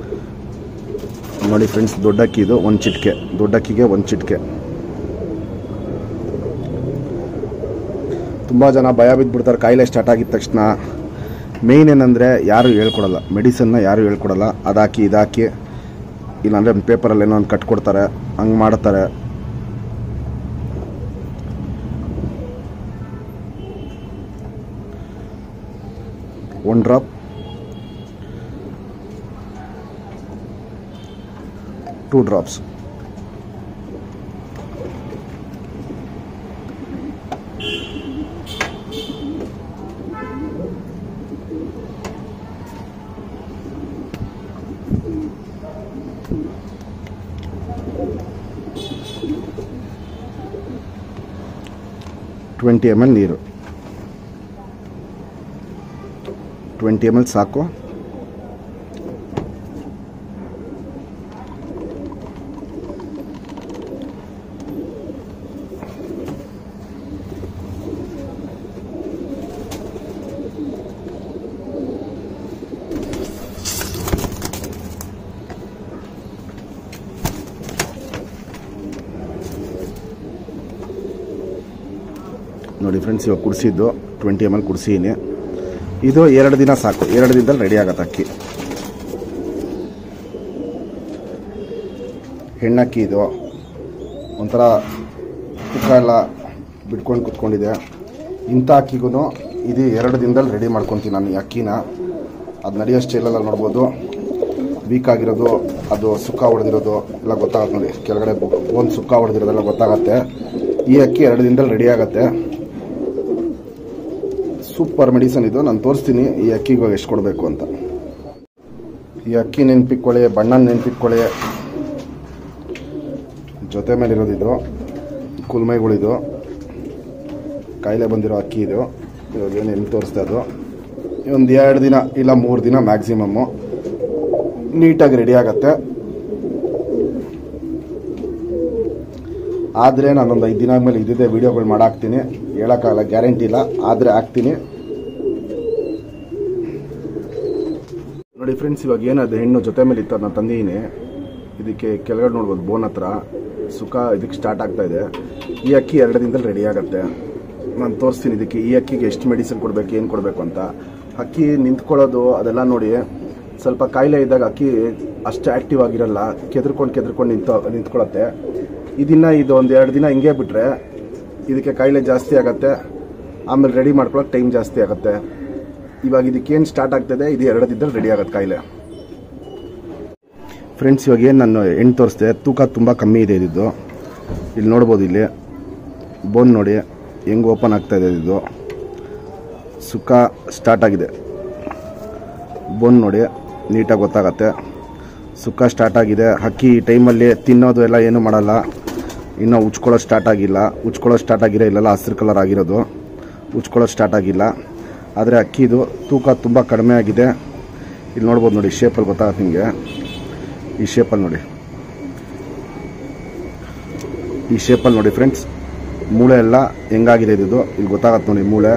ನೋಡಿ ಫ್ರೆಂಡ್ಸ್ ದೊಡ್ಡಕ್ಕಿ ಇದು ಒಂದು ಚಿಟಿಕೆ ದೊಡ್ಡಕ್ಕಿಗೆ ಒಂದು ಚಿಟಿಕೆ ತುಂಬ ಜನ ಭಯ ಬಿದ್ದುಬಿಡ್ತಾರೆ ಕಾಯಿಲೆ ಸ್ಟಾರ್ಟ್ ಆಗಿದ ತಕ್ಷಣ ಮೇಯ್ನ್ ಏನಂದರೆ ಯಾರು ಹೇಳ್ಕೊಡಲ್ಲ ಮೆಡಿಸನ್ನ ಯಾರು ಹೇಳ್ಕೊಡಲ್ಲ ಅದಾಕಿ ಇದಾಕಿ ಇಲ್ಲಾಂದರೆ ಒಂದು ಪೇಪರಲ್ಲಿ ಏನೋ ಒಂದು ಕಟ್ಕೊಡ್ತಾರೆ ಹಂಗೆ ಮಾಡ್ತಾರೆ one drop two drops twenty M L ನೀರು ಟ್ವೆಂಟಿ ಎಮ್ ಎಲ್ ಸಾಕು ನೋಡಿ ಫ್ರೆಂಡ್ಸ್ ಇವಾಗ ಕುಡಿಸಿದ್ದು ಟ್ವೆಂಟಿ ಎಮ್ ಎಲ್ ಕುಡಿಸೀನಿ ಇದು ಎರಡು ದಿನ ಸಾಕು ಎರಡು ದಿನದಲ್ಲಿ ರೆಡಿ ಆಗತ್ತೆ ಅಕ್ಕಿ ಹೆಣ್ಣಕ್ಕಿ ಇದು ಒಂಥರ ತುಕ್ಕ ಎಲ್ಲ ಬಿಟ್ಕೊಂಡು ಕುತ್ಕೊಂಡಿದೆ ಇಂಥ ಅಕ್ಕಿಗೂ ಇದು ಎರಡು ದಿನದಲ್ಲಿ ರೆಡಿ ಮಾಡ್ಕೊತೀನಿ ನಾನು ಈ ಅಕ್ಕಿನ ಅದು ನಡೆಯೋ ಸ್ಟೈಲೆಲ್ಲ ನೋಡ್ಬೋದು ವೀಕ್ ಆಗಿರೋದು ಅದು ಸುಕ್ಕ ಹೊಡೆದಿರೋದು ಎಲ್ಲ ಗೊತ್ತಾಗತ್ತೆ ನೋಡಿ ಕೆಳಗಡೆ ಒಂದು ಸುಕ್ಕ ಹೊಡೆದಿರೋದೆಲ್ಲ ಗೊತ್ತಾಗತ್ತೆ ಈ ಅಕ್ಕಿ ಎರಡು ದಿನದಲ್ಲಿ ರೆಡಿ ಆಗತ್ತೆ ಸೂಪರ್ ಮೆಡಿಸನ್ ಇದು ನಾನು ತೋರಿಸ್ತೀನಿ ಈ ಅಕ್ಕಿಗೆ ಇವಾಗ ಎಷ್ಟು ಕೊಡಬೇಕು ಅಂತ ಈ ಅಕ್ಕಿ ನೆನ್ಪಿಟ್ಕೊಳ್ಳಿ ಬಣ್ಣ ನೆನ್ಪಿಟ್ಕೊಳ್ಳಿ ಜೊತೆ ಮೇಲೆ ಇರೋದಿದು ಕುಲ್ಮೈಗಳಿದು ಕಾಯಿಲೆ ಬಂದಿರೋ ಅಕ್ಕಿ ಇದು ಇವಾಗ ಏನು ಹೆಂಗೆ ತೋರಿಸ್ತಾ ಅದು ಒಂದು ಎರಡು ದಿನ ಇಲ್ಲ ಮೂರು ದಿನ ಮ್ಯಾಕ್ಸಿಮಮ್ಮು ನೀಟಾಗಿ ರೆಡಿ ಆಗತ್ತೆ ಆದರೆ ನಾನೊಂದು ಐದು ದಿನ ಆದಮೇಲೆ ಇದ್ದಿದ್ದೆ ವೀಡಿಯೋಗಳು ಮಾಡಾಕ್ತೀನಿ ಹೇಳೋಕ್ಕಾಗಲ್ಲ ಗ್ಯಾರಂಟಿ ಇಲ್ಲ ಆದರೆ ಹಾಕ್ತೀನಿ ನೋಡಿ ಫ್ರೆಂಡ್ಸ್ ಇವಾಗ ಏನದು ಹೆಣ್ಣು ಜೊತೆ ಮೇಲೆ ಇತ್ತು ನಾನು ತಂದೀನಿ ಇದಕ್ಕೆ ಕೆಳಗಡೆ ನೋಡ್ಬೋದು ಬೋನ್ ಹತ್ರ ಸುಖ ಇದಕ್ಕೆ ಸ್ಟಾರ್ಟ್ ಆಗ್ತಾ ಇದೆ ಈ ಅಕ್ಕಿ ಎರಡು ದಿನದಲ್ಲಿ ರೆಡಿ ಆಗುತ್ತೆ ನಾನು ತೋರಿಸ್ತೀನಿ ಇದಕ್ಕೆ ಈ ಅಕ್ಕಿಗೆ ಎಷ್ಟು ಮೆಡಿಸಿನ್ ಕೊಡಬೇಕು ಏನು ಕೊಡಬೇಕು ಅಂತ ಅಕ್ಕಿ ನಿಂತ್ಕೊಳ್ಳೋದು ಅದೆಲ್ಲ ನೋಡಿ ಸ್ವಲ್ಪ ಕಾಯಿಲೆ ಇದ್ದಾಗ ಅಕ್ಕಿ ಅಷ್ಟು ಆ್ಯಕ್ಟಿವ್ ಆಗಿರಲ್ಲ ಕೆದ್ರಕೊಂಡು ಕೆದ್ರಕೊಂಡು ನಿಂತು ನಿಂತ್ಕೊಳ್ಳುತ್ತೆ ಇದನ್ನ ಇದು ಒಂದು ಎರಡು ದಿನ ಹಿಂಗೆ ಬಿಟ್ಟರೆ ಇದಕ್ಕೆ ಕಾಯಿಲೆ ಜಾಸ್ತಿ ಆಗುತ್ತೆ ಆಮೇಲೆ ರೆಡಿ ಮಾಡ್ಕೊಳಕ್ಕೆ ಟೈಮ್ ಜಾಸ್ತಿ ಆಗುತ್ತೆ ಇವಾಗ ಇದಕ್ಕೇನು ಸ್ಟಾರ್ಟ್ ಆಗ್ತದೆ ಇದು ಎರಡು ದಿನದಲ್ಲಿ ರೆಡಿ ಆಗುತ್ತೆ ಕಾಯಿಲೆ ಫ್ರೆಂಡ್ಸ್ ಇವಾಗ ಏನು ನಾನು ಎಣ್ಣೆ ತೋರಿಸ್ದೆ ತೂಕ ತುಂಬ ಕಮ್ಮಿ ಇದೆ ಇದ್ದು ಇಲ್ಲಿ ನೋಡ್ಬೋದು ಇಲ್ಲಿ ಬೋನ್ ನೋಡಿ ಹೆಂಗೆ ಓಪನ್ ಆಗ್ತಾ ಇದೆ ಇದು ಸುಖ ಸ್ಟಾರ್ಟ್ ಆಗಿದೆ ಬೋನ್ ನೋಡಿ ನೀಟಾಗಿ ಗೊತ್ತಾಗತ್ತೆ ಸುಖ ಸ್ಟಾರ್ಟ್ ಆಗಿದೆ ಹಕ್ಕಿ ಈ ಟೈಮಲ್ಲಿ ತಿನ್ನೋದು ಎಲ್ಲ ಏನು ಮಾಡಲ್ಲ ಇನ್ನೂ ಉಚ್ಕೊಳ್ಳೋ ಸ್ಟಾರ್ಟ್ ಆಗಿಲ್ಲ ಉಚ್ಕೊಳ್ಳೋ ಸ್ಟಾರ್ಟ್ ಆಗಿರೋ ಇಲ್ಲೆಲ್ಲ ಹಸಿರು ಕಲರ್ ಆಗಿರೋದು ಉಚ್ಕೊಳ್ಳೋ ಸ್ಟಾರ್ಟ್ ಆಗಿಲ್ಲ ಆದರೆ ಅಕ್ಕಿದು ತೂಕ ತುಂಬ ಕಡಿಮೆ ಆಗಿದೆ ಇಲ್ಲಿ ನೋಡ್ಬೋದು ನೋಡಿ ಶೇಪಲ್ಲಿ ಗೊತ್ತಾಗತ್ತೆ ನಿಮಗೆ ಈ ಶೇಪಲ್ಲಿ ನೋಡಿ ಈ ಶೇಪಲ್ಲಿ ನೋಡಿ ಫ್ರೆಂಡ್ಸ್ ಮೂಳೆ ಎಲ್ಲ ಹೆಂಗಾಗಿದೆ ಇದು ಇಲ್ಲಿ ಗೊತ್ತಾಗತ್ತೆ ನೋಡಿ ಮೂಳೆ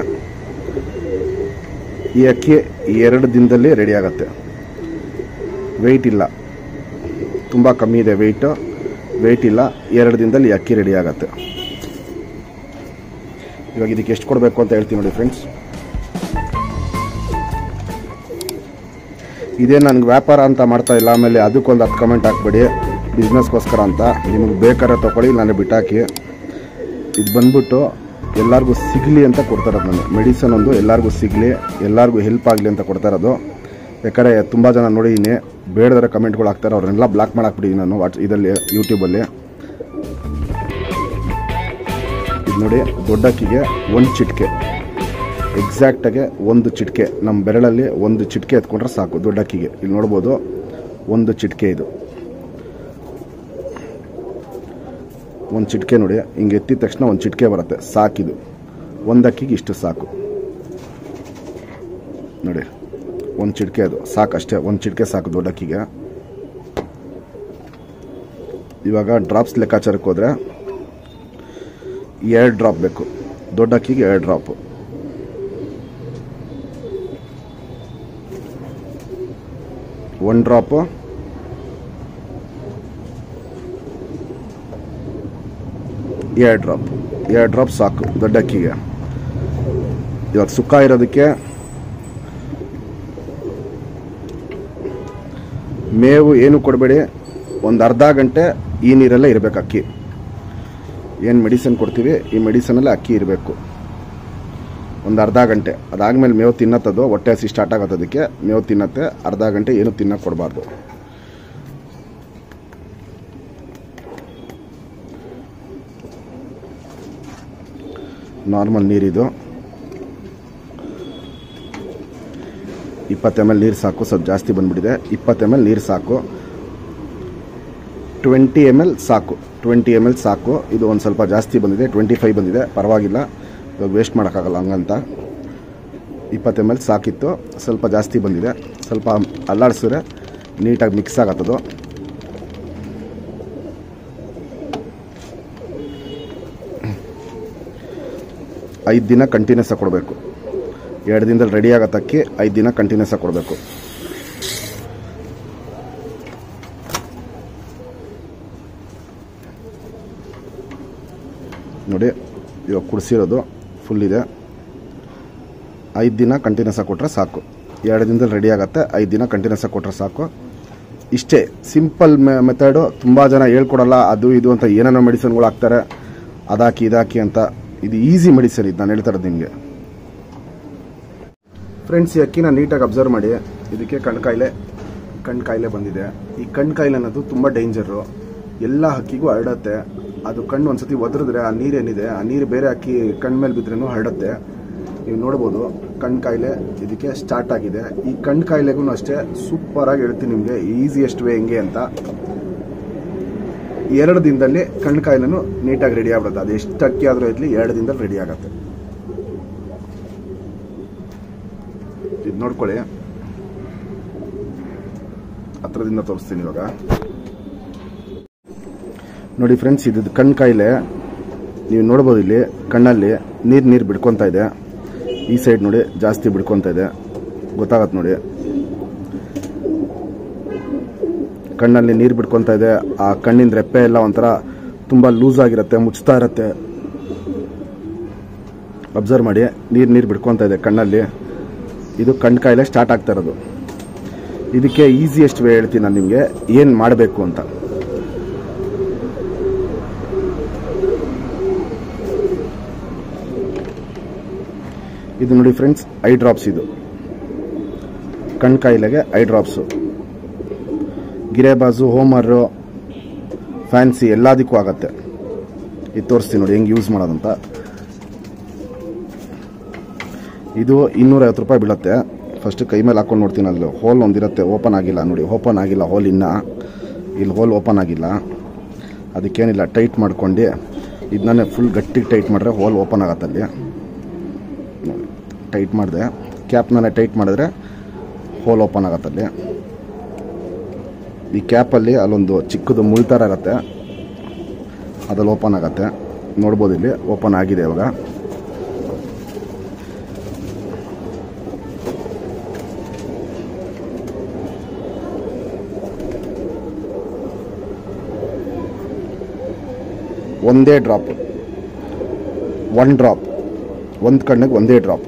ಈ ಅಕ್ಕಿ ಎರಡು ದಿನದಲ್ಲಿ ರೆಡಿ ಆಗುತ್ತೆ ವೆಯ್ಟ್ ಇಲ್ಲ ತುಂಬ ಕಮ್ಮಿ ಇದೆ ವೆಯ್ಟು ವೆಯ್ಟ್ ಇಲ್ಲ ಎರಡು ದಿನದಲ್ಲಿ ಈ ಅಕ್ಕಿ ರೆಡಿ ಆಗುತ್ತೆ ಇವಾಗ ಇದಕ್ಕೆ ಎಷ್ಟು ಕೊಡಬೇಕು ಅಂತ ಹೇಳ್ತೀನಿ ನೋಡಿ ಫ್ರೆಂಡ್ಸ್ ಇದೇ ನನಗೆ ವ್ಯಾಪಾರ ಅಂತ ಮಾಡ್ತಾ ಇಲ್ಲ ಆಮೇಲೆ ಅದಕ್ಕೊಂದು ಹತ್ತು ಕಮೆಂಟ್ ಹಾಕ್ಬೇಡಿ ಬಿಸ್ನೆಸ್ಗೋಸ್ಕರ ಅಂತ ನಿಮಗೆ ಬೇಕಾದ್ರೆ ತೊಗೊಳ್ಳಿ ನಾನು ಬಿಟ್ಟಾಕಿ ಇದು ಬಂದ್ಬಿಟ್ಟು ಎಲ್ಲರಿಗೂ ಸಿಗಲಿ ಅಂತ ಕೊಡ್ತಾ ಇರೋದು ನಾನು ಮೆಡಿಸನ್ ಒಂದು ಎಲ್ಲರಿಗೂ ಸಿಗಲಿ ಎಲ್ಲರಿಗೂ ಹೆಲ್ಪ್ ಆಗಲಿ ಅಂತ ಕೊಡ್ತಾ ಇರೋದು ಯಾಕಂದರೆ ತುಂಬ ಜನ ನೋಡಿದ್ದೀನಿ ಬೇಡದರ ಕಮೆಂಟ್ಗಳು ಹಾಕ್ತಾರೆ ಅವ್ರನ್ನೆಲ್ಲ ಬ್ಲಾಕ್ ಮಾಡಾಕ್ಬಿಟ್ಟಿದ್ದೀನಿ ನಾನು ವಾಟ್ಸ್ ಇದರಲ್ಲಿ ಯೂಟ್ಯೂಬಲ್ಲಿ ಇದು ನೋಡಿ ದೊಡ್ಡಕ್ಕಿಗೆ ಒಂದು ಚಿಟಿಕೆ ಎಕ್ಸಾಕ್ಟಾಗೆ ಒಂದು ಚಿಟಿಕೆ ನಮ್ಮ ಬೆರಳಲ್ಲಿ ಒಂದು ಚಿಟಿಕೆ ಎತ್ಕೊಂಡ್ರೆ ಸಾಕು ದೊಡ್ಡಕ್ಕಿಗೆ ಇಲ್ಲಿ ನೋಡ್ಬೋದು ಒಂದು ಚಿಟಿಕೆ ಇದು ಒಂದು ಚಿಟಿಕೆ ನೋಡಿ ಹಿಂಗೆ ಎತ್ತಿದ ತಕ್ಷಣ ಒಂದು ಚಿಟಿಕೆ ಬರುತ್ತೆ ಸಾಕಿದು ಒಂದು ಅಕ್ಕಿಗೆ ಇಷ್ಟು ಸಾಕು ನೋಡಿ ಒಂದು ಚಿಟಿಕೆ ಅದು ಸಾಕಷ್ಟೇ ಒಂದು ಚಿಟಿಕೆ ಸಾಕು ದೊಡ್ಡಕ್ಕಿಗೆ ಇವಾಗ ಡ್ರಾಪ್ಸ್ ಲೆಕ್ಕಾಚಾರಕ್ಕೆ ಹೋದರೆ ಎರಡು ಡ್ರಾಪ್ ಬೇಕು ದೊಡ್ಡ ಅಕ್ಕಿಗೆ ಎರಡು ಡ್ರಾಪು ಒನ್ ಡ್ರಾಪು ಎರಡು ಡ್ರಾಪ್ ಎರಡು ಡ್ರಾಪ್ ಸಾಕು ದೊಡ್ಡ ಅಕ್ಕಿಗೆ ಇವಾಗ ಸುಕ್ಕ ಇರೋದಕ್ಕೆ ಮೇವು ಏನು ಕೊಡಬೇಡಿ ಒಂದು ಅರ್ಧ ಗಂಟೆ ಈ ನೀರಲ್ಲೇ ಇರಬೇಕು ಅಕ್ಕಿ ಏನು ಮೆಡಿಸಿನ್ ಕೊಡ್ತೀವಿ ಈ ಮೆಡಿಸನಲ್ಲಿ ಅಕ್ಕಿ ಇರಬೇಕು ಒಂದು ಅರ್ಧ ಗಂಟೆ ಅದಾದಮೇಲೆ ಮೇವು ತಿನ್ನತ್ತದು ಹೊಟ್ಟೆ ಹಸಿ ಸ್ಟಾರ್ಟ್ ಆಗುತ್ತೆ ಅದಕ್ಕೆ ಮೇವು ತಿನ್ನತ್ತೆ ಅರ್ಧ ಗಂಟೆ ಏನು ತಿನ್ನಕ್ಕೆ ಕೊಡಬಾರ್ದು ನಾರ್ಮಲ್ ನೀರಿದು ಇಪ್ಪತ್ತು ಎಮ್ ಎಲ್ ನೀರು ಸಾಕು ಸ್ವಲ್ಪ ಜಾಸ್ತಿ ಬಂದ್ಬಿಟ್ಟಿದೆ ಇಪ್ಪತ್ತು ಎಮ್ ಎಲ್ ನೀರು ಸಾಕು ಟ್ವೆಂಟಿ ಎಮ್ ಎಲ್ ಸಾಕು ಟ್ವೆಂಟಿ ಎಮ್ ಎಲ್ ಸಾಕು ಇದು ಒಂದು ಸ್ವಲ್ಪ ಜಾಸ್ತಿ ಬಂದಿದೆ ಟ್ವೆಂಟಿ ಫೈವ್ ಬಂದಿದೆ ಪರವಾಗಿಲ್ಲ ಇವಾಗ ವೇಸ್ಟ್ ಮಾಡೋಕ್ಕಾಗಲ್ಲ ಹಂಗಂತ ಇಪ್ಪತ್ತು ಎಮ್ ಎಲ್ ಸಾಕಿತ್ತು ಸ್ವಲ್ಪ ಜಾಸ್ತಿ ಬಂದಿದೆ ಸ್ವಲ್ಪ ಅಲ್ಲಾಡಿಸಿದ್ರೆ ನೀಟಾಗಿ ಮಿಕ್ಸ್ ಆಗತ್ತದು ಐದು ದಿನ ಕಂಟಿನ್ಯೂಸ್ ಆಗಿ ಕೊಡಬೇಕು ಎರಡು ದಿನದಲ್ಲಿ ರೆಡಿ ಆಗತ್ತಕ್ಕಿ ಐದು ದಿನ ಕಂಟಿನ್ಯೂಸ್ ಆಗಿ ಕೊಡಬೇಕು ನೋಡಿ ಇವಾಗ ಕುಡಿಸಿರೋದು ಫುಲ್ ಇದೆ ಐದು ದಿನ ಕಂಟಿನ್ಯೂಸ್ ಆಗಿ ಕೊಟ್ಟರೆ ಸಾಕು ಎರಡು ದಿನದಲ್ಲಿ ರೆಡಿ ಆಗುತ್ತೆ ಐದು ದಿನ ಕಂಟಿನ್ಯೂಸ್ ಆಗಿ ಕೊಟ್ಟರೆ ಸಾಕು ಇಷ್ಟೇ ಸಿಂಪಲ್ ಮೆಥಡು ತುಂಬ ಜನ ಹೇಳ್ಕೊಡಲ್ಲ ಅದು ಇದು ಅಂತ ಏನೇನೋ ಮೆಡಿಸಿನ್ಗಳು ಹಾಕ್ತಾರೆ ಅದಾಕಿ ಇದಾಕಿ ಅಂತ ಇದು ಈಸಿ ಮೆಡಿಸಿನ್ ಇದು ನಾನು ಹೇಳ್ತಾ ಇರೋದು ನಿಮಗೆ ಫ್ರೆಂಡ್ಸ್ ಈ ಅಕ್ಕಿನ ನೀಟಾಗಿ ಅಬ್ಸರ್ವ್ ಮಾಡಿ ಇದಕ್ಕೆ ಕಣ್ಣು ಕಾಯಿಲೆ ಕಣ್ಣು ಕಾಯಿಲೆ ಬಂದಿದೆ ಈ ಕಣ್ಣು ಕಾಯಿಲೆ ಅನ್ನೋದು ತುಂಬ ಡೇಂಜರು ಎಲ್ಲ ಹಕ್ಕಿಗೂ ಹರಡತ್ತೆ ಅದು ಕಣ್ಣು ಒಂದ್ಸತಿ ಒದರಿದ್ರೆ ಆ ನೀರೇನಿದೆ ಆ ನೀರು ಬೇರೆ ಅಕ್ಕಿ ಕಣ್ಣು ಮೇಲೆ ಬಿದ್ರೂ ಹರಡತ್ತೆ ನೀವು ನೋಡ್ಬೋದು ಕಣ್ಣು ಕಾಯಿಲೆ ಇದಕ್ಕೆ ಸ್ಟಾರ್ಟ್ ಆಗಿದೆ ಈ ಕಣ್ಣು ಕಾಯಿಲೆಗೂ ಅಷ್ಟೇ ಸೂಪರಾಗಿ ಹೇಳ್ತೀನಿ ನಿಮಗೆ ಈಸಿಯೆಸ್ಟ್ ವೇ ಹೆಂಗೆ ಅಂತ ಎರಡು ದಿನದಲ್ಲಿ ಕಣ್ಣು ಕಾಯಿಲೆನೂ ನೀಟಾಗಿ ರೆಡಿ ಆಗ್ಬಿಡುತ್ತೆ ಅದು ಎಷ್ಟು ಅಕ್ಕಿ ಆದರೂ ಇರಲಿ ಎರಡು ದಿನದಲ್ಲಿ ರೆಡಿ ಆಗುತ್ತೆ ಇದು ನೋಡ್ಕೊಳ್ಳಿ ಹತ್ರದಿಂದ ತೋರಿಸ್ತೀನಿ ಇವಾಗ ನೋಡಿ ಫ್ರೆಂಡ್ಸ್ ಇದು ಕಣ್ಣು ಕಾಯಿಲೆ ನೀವು ನೋಡ್ಬೋದು ಇಲ್ಲಿ ಕಣ್ಣಲ್ಲಿ ನೀರು ನೀರು ಬಿಡ್ಕೊತಾ ಇದೆ ಈ ಸೈಡ್ ನೋಡಿ ಜಾಸ್ತಿ ಬಿಡ್ಕೊತಾ ಇದೆ ಗೊತ್ತಾಗತ್ತೆ ನೋಡಿ ಕಣ್ಣಲ್ಲಿ ನೀರು ಬಿಡ್ಕೊತಾ ಇದೆ ಆ ಕಣ್ಣಿನ ರೆಪ್ಪೆ ಎಲ್ಲ ಒಂಥರ ತುಂಬ ಲೂಸ್ ಆಗಿರುತ್ತೆ ಮುಚ್ತಾ ಇರುತ್ತೆ ಅಬ್ಸರ್ವ್ ಮಾಡಿ ನೀರು ನೀರು ಬಿಡ್ಕೊತಾ ಇದೆ ಕಣ್ಣಲ್ಲಿ ಇದು ಕಣ್ಣು ಕಾಯಿಲೆ ಸ್ಟಾರ್ಟ್ ಆಗ್ತಾ ಇರೋದು ಇದಕ್ಕೆ ಈಸಿಯೆಸ್ಟ್ ವೇ ಹೇಳ್ತೀನಿ ನಾನು ನಿಮಗೆ ಏನು ಮಾಡಬೇಕು ಅಂತ ಇದು ನೋಡಿ ಫ್ರೆಂಡ್ಸ್ ಐ ಡ್ರಾಪ್ಸ್ ಇದು ಕಣ್ಣು ಕಾಯಿಲೆಗೆ ಐ ಡ್ರಾಪ್ಸು ಗಿರೇಬಾಜು ಹೋಮರು ಫ್ಯಾನ್ಸಿ ಎಲ್ಲದಕ್ಕೂ ಆಗತ್ತೆ ಇದು ತೋರಿಸ್ತೀನಿ ನೋಡಿ ಹೆಂಗೆ ಯೂಸ್ ಮಾಡೋದಂತ ಇದು ಇನ್ನೂರೈವತ್ತು ರೂಪಾಯಿ ಬೀಳುತ್ತೆ ಫಸ್ಟ್ ಕೈ ಮೇಲೆ ಹಾಕೊಂಡು ನೋಡ್ತೀನಿ ಅಲ್ಲಿ ಹೋಲ್ ಒಂದಿರುತ್ತೆ ಓಪನ್ ಆಗಿಲ್ಲ ನೋಡಿ ಓಪನ್ ಆಗಿಲ್ಲ ಹೋಲ್ ಇನ್ನ ಇಲ್ಲಿ ಹೋಲ್ ಓಪನ್ ಆಗಿಲ್ಲ ಅದಕ್ಕೇನಿಲ್ಲ ಟೈಟ್ ಮಾಡ್ಕೊಂಡು ಇದನ್ನೇ ಫುಲ್ ಗಟ್ಟಿಗೆ ಟೈಟ್ ಮಾಡಿದ್ರೆ ಹೋಲ್ ಓಪನ್ ಆಗತ್ತೆ ಅಲ್ಲಿ ಟೈಟ್ ಮಾಡಿದೆ ಕ್ಯಾಪ್ನೇ ಟೈಟ್ ಮಾಡಿದ್ರೆ ಹೋಲ್ ಓಪನ್ ಆಗತ್ತಲ್ಲಿ ಈ ಕ್ಯಾಪಲ್ಲಿ ಅಲ್ಲೊಂದು ಚಿಕ್ಕದು ಮುಳ್ ಥರ ಇರುತ್ತೆ ಅದಲ್ಲಿ ಓಪನ್ ಆಗತ್ತೆ ನೋಡ್ಬೋದು ಇಲ್ಲಿ ಓಪನ್ ಆಗಿದೆ ಇವಾಗ ಒಂದೇ ಡ್ರಾಪ್ ಒನ್ ಡ್ರಾಪ್ ಒಂದು ಕಣ್ಣಿಗೆ ಒಂದೇ ಡ್ರಾಪ್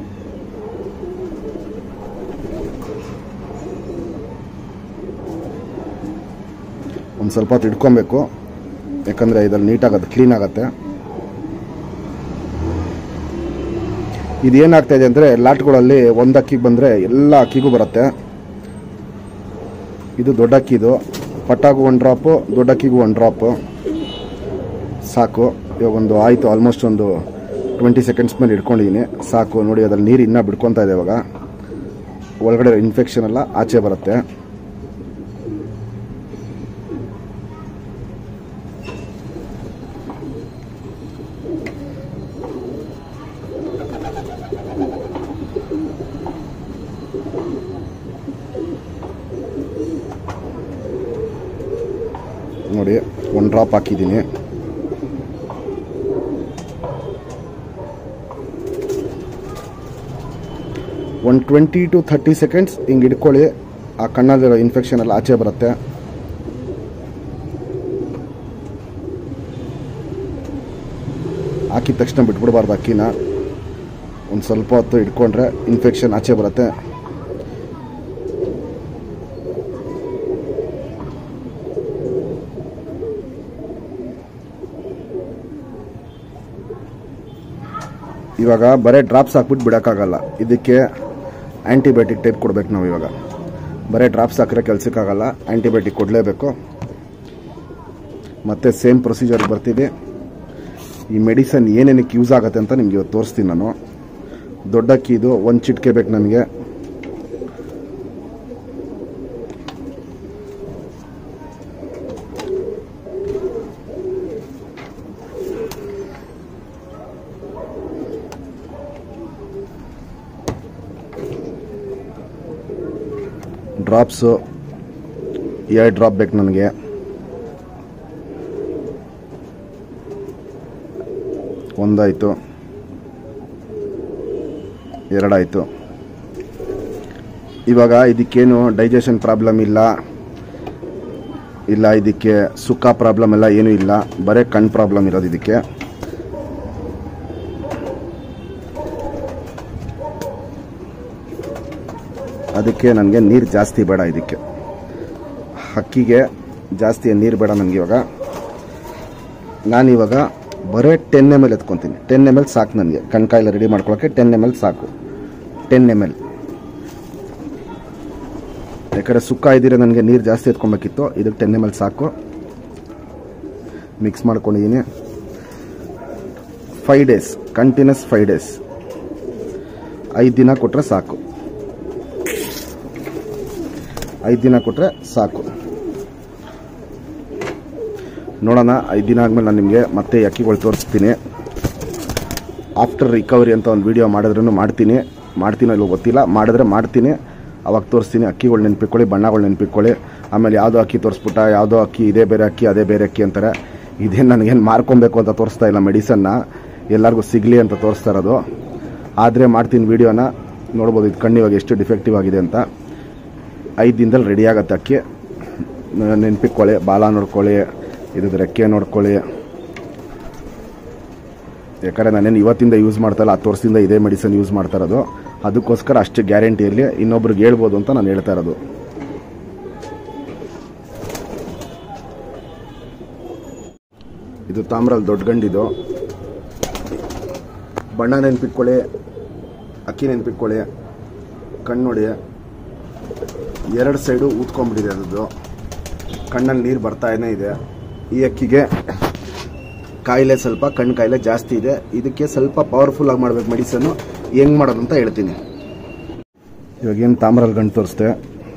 ಒಂದು ಸ್ವಲ್ಪ ಹೊತ್ತು ಇಟ್ಕೊಬೇಕು ಯಾಕಂದರೆ ಇದ್ರಲ್ಲಿ ನೀಟಾಗತ್ತೆ ಕ್ಲೀನ್ ಆಗುತ್ತೆ ಇದೇನಾಗ್ತಾ ಇದೆ ಅಂದರೆ ಲಾಟ್ಗಳಲ್ಲಿ ಒಂದು ಅಕ್ಕಿಗೆ ಬಂದರೆ ಎಲ್ಲ ಅಕ್ಕಿಗೂ ಬರುತ್ತೆ ಇದು ದೊಡ್ಡ ಅಕ್ಕಿದು ಪಟ್ಟಾಗೂ ಒಂದು ಡ್ರಾಪು ದೊಡ್ಡ ಅಕ್ಕಿಗೂ ಒಂದು ಡ್ರಾಪು ಸಾಕು ಇವಾಗ ಒಂದು ಆಯಿತು ಆಲ್ಮೋಸ್ಟ್ ಒಂದು ಟ್ವೆಂಟಿ ಸೆಕೆಂಡ್ಸ್ ಮೇಲೆ ಇಟ್ಕೊಂಡಿದ್ದೀನಿ ಸಾಕು ನೋಡಿ ಅದ್ರಲ್ಲಿ ನೀರು ಇನ್ನೂ ಬಿಡ್ಕೊತಾ ಇದೆ ಇವಾಗ ಒಳಗಡೆ ಇನ್ಫೆಕ್ಷನ್ ಎಲ್ಲ ಆಚೆ ಬರುತ್ತೆ ನೋಡಿ ಒಂದು ಡ್ರಾಪ್ ಹಾಕಿದ್ದೀನಿ ಒಂದು ಟ್ವೆಂಟಿ ಟು ಥರ್ಟಿ ಸೆಕೆಂಡ್ಸ್ ಹಿಂಗೆ ಇಟ್ಕೊಳ್ಳಿ ಆ ಕಣ್ಣಲ್ಲಿರೋ ಇನ್ಫೆಕ್ಷನ್ ಎಲ್ಲ ಆಚೆ ಬರುತ್ತೆ ಹಾಕಿದ ತಕ್ಷಣ ಬಿಟ್ಬಿಡ್ಬಾರ್ದು ಅಕ್ಕಿನ ಒಂದು ಸ್ವಲ್ಪ ಹೊತ್ತು ಇಟ್ಕೊಂಡ್ರೆ ಇನ್ಫೆಕ್ಷನ್ ಆಚೆ ಬರುತ್ತೆ ಇವಾಗ ಬರೀ ಡ್ರಾಪ್ಸ್ ಹಾಕ್ಬಿಟ್ಟು ಬಿಡೋಕ್ಕಾಗಲ್ಲ ಇದಕ್ಕೆ ಆ್ಯಂಟಿಬಯೋಟಿಕ್ ಟೈಪ್ ಕೊಡ್ಬೇಕು ನಾವು ಇವಾಗ ಬರೀ ಡ್ರಾಪ್ಸ್ ಹಾಕಿದ್ರೆ ಕೆಲಸಕ್ಕಾಗಲ್ಲ ಆ್ಯಂಟಿಬಯೋಟಿಕ್ ಕೊಡಲೇಬೇಕು ಮತ್ತು ಸೇಮ್ ಪ್ರೊಸೀಜರ್ಗೆ ಬರ್ತೀವಿ ಈ ಮೆಡಿಸನ್ ಏನೇನಕ್ಕೆ ಯೂಸ್ ಆಗುತ್ತೆ ಅಂತ ನಿಮ್ಗೆ ಇವತ್ತು ತೋರಿಸ್ತೀನಿ ನಾನು ದೊಡ್ಡ ಇದು ಒಂದು ಚಿಟಿಕೆ ಬೇಕು ನನಗೆ ಡ್ರಾಪ್ಸು ಎರಡು ಡ್ರಾಪ್ ಬೇಕು ನನಗೆ ಒಂದಾಯಿತು ಎರಡಾಯಿತು ಇವಾಗ ಇದಕ್ಕೇನು ಡೈಜೆಷನ್ ಪ್ರಾಬ್ಲಮ್ ಇಲ್ಲ ಇಲ್ಲ ಇದಕ್ಕೆ ಸುಖ ಪ್ರಾಬ್ಲಮ್ ಎಲ್ಲ ಏನೂ ಇಲ್ಲ ಬರೀ ಕಣ್ ಪ್ರಾಬ್ಲಮ್ ಇರೋದು ಇದಕ್ಕೆ ಅದಕ್ಕೆ ನನಗೆ ನೀರು ಜಾಸ್ತಿ ಬೇಡ ಇದಕ್ಕೆ ಹಕ್ಕಿಗೆ ಜಾಸ್ತಿ ನೀರು ಬೇಡ ನನಗೆ ಇವಾಗ ನಾನಿವಾಗ ಬರೀ ಟೆನ್ ಎಮ್ ಎಲ್ ಎತ್ಕೊತೀನಿ ಟೆನ್ ಎಮ್ ಎಲ್ ಸಾಕು ನನಗೆ ಕಣ್ಕಾಯಿಲೆ ರೆಡಿ ಮಾಡ್ಕೊಳ್ಳೋಕ್ಕೆ ಟೆನ್ ಎಮ್ ಎಲ್ ಸಾಕು ಟೆನ್ ಎಮ್ ಎಲ್ ಯಾಕಂದರೆ ಸುಕ್ಕ ಇದ್ದರೆ ನನಗೆ ನೀರು ಜಾಸ್ತಿ ಎತ್ಕೊಬೇಕಿತ್ತು ಇದಕ್ಕೆ ಟೆನ್ ಎಮ್ ಎಲ್ ಸಾಕು ಮಿಕ್ಸ್ ಮಾಡ್ಕೊಂಡಿದ್ದೀನಿ five days continues five days ಐದು ದಿನ ಕೊಟ್ಟರೆ ಸಾಕು ಐದು ದಿನ ಕೊಟ್ಟರೆ ಸಾಕು ನೋಡೋಣ ಐದು ದಿನ ಆದಮೇಲೆ ನಾನು ನಿಮಗೆ ಮತ್ತೆ ಅಕ್ಕಿಗಳು ತೋರಿಸ್ತೀನಿ ಆಫ್ಟರ್ ರಿಕವರಿ ಅಂತ ಒಂದು ವಿಡಿಯೋ ಮಾಡಿದ್ರೂ ಮಾಡ್ತೀನಿ ಮಾಡ್ತೀನೋ ಇಲ್ಲೋ ಗೊತ್ತಿಲ್ಲ ಮಾಡಿದ್ರೆ ಮಾಡ್ತೀನಿ ಅವಾಗ ತೋರಿಸ್ತೀನಿ ಅಕ್ಕಿಗಳು ನೆನ್ಪಿಟ್ಕೊಳ್ಳಿ ಬಣ್ಣಗಳು ನೆನ್ಪಿಟ್ಕೊಳ್ಳಿ ಆಮೇಲೆ ಯಾವುದೋ ಅಕ್ಕಿ ತೋರಿಸ್ಬಿಟ್ಟ ಯಾವುದೋ ಅಕ್ಕಿ ಇದೇ ಬೇರೆ ಅಕ್ಕಿ ಅದೇ ಬೇರೆ ಅಕ್ಕಿ ಅಂತಾರೆ ಇದೇನು ನನಗೇನು ಮಾರ್ಕೊಬೇಕು ಅಂತ ತೋರಿಸ್ತಾ ಇಲ್ಲ ಮೆಡಿಸನ್ನ ಎಲ್ಲರಿಗೂ ಸಿಗಲಿ ಅಂತ ತೋರಿಸ್ತಾ ಇರೋದು ಆದರೆ ಮಾಡ್ತೀನಿ ವಿಡಿಯೋನ ನೋಡ್ಬೋದು ಇದು ಕಣ್ಣು ಇವಾಗ ಎಷ್ಟು ಡಿಫೆಕ್ಟಿವ್ ಆಗಿದೆ ಅಂತ ಐದು ದಿನದಲ್ಲಿ ರೆಡಿ ಆಗತ್ತೆ ಅಕ್ಕಿ ನ- ನೆನ್ಪಿಟ್ಕೊಳ್ಳಿ ಬಾಲ ನೋಡ್ಕೊಳ್ಳಿ ಇದು ರೆಕ್ಕೆ ನೋಡ್ಕೊಳ್ಳಿ ಯಾಕಂದರೆ ನಾನೇನು ಇವತ್ತಿಂದ ಯೂಸ್ ಮಾಡ್ತಾ ಇಲ್ಲ ಹತ್ತು ವರ್ಷದಿಂದ ಇದೇ ಮೆಡಿಸನ್ ಯೂಸ್ ಮಾಡ್ತಾ ಇರೋದು ಅದಕ್ಕೋಸ್ಕರ ಅಷ್ಟು ಗ್ಯಾರಂಟಿಯಲ್ಲಿ ಇನ್ನೊಬ್ರಿಗೆ ಹೇಳ್ಬೋದು ಅಂತ ನಾನು ಹೇಳ್ತಾ ಇರೋದು ಇದು ತಾಮ್ರಲ್ಲಿ ದೊಡ್ಡ ಗಂಡಿದು ಬಣ್ಣ ನೆನ್ಪಿಟ್ಕೊಳ್ಳಿ ಅಕ್ಕಿ ನೆನ್ಪಿಟ್ಕೊಳ್ಳಿ ಕಣ್ಣು ನೋಡಿ ಎರಡು ಸೈಡು ಊದ್ಕೊಂಡ್ಬಿಟ್ಟಿದೆ ಅದದ್ದು ಕಣ್ಣಲ್ಲಿ ನೀರು ಬರ್ತಾನೇ ಇದೆ ಈ ಅಕ್ಕಿಗೆ ಕಾಯಿಲೆ ಸ್ವಲ್ಪ ಕಣ್ಣು ಕಾಯಿಲೆ ಜಾಸ್ತಿ ಇದೆ ಇದಕ್ಕೆ ಸ್ವಲ್ಪ ಪವರ್ಫುಲ್ ಆಗಿ ಮಾಡ್ಬೇಕು ಮೆಡಿಸನ್ನು ಹೆಂಗ್ ಮಾಡೋದು ಅಂತ ಹೇಳ್ತೀನಿ ಇವಾಗ ಏನು ತಾಮ್ರಲ್ಲಿ ಗಂಟು ತೋರಿಸ್ದೆ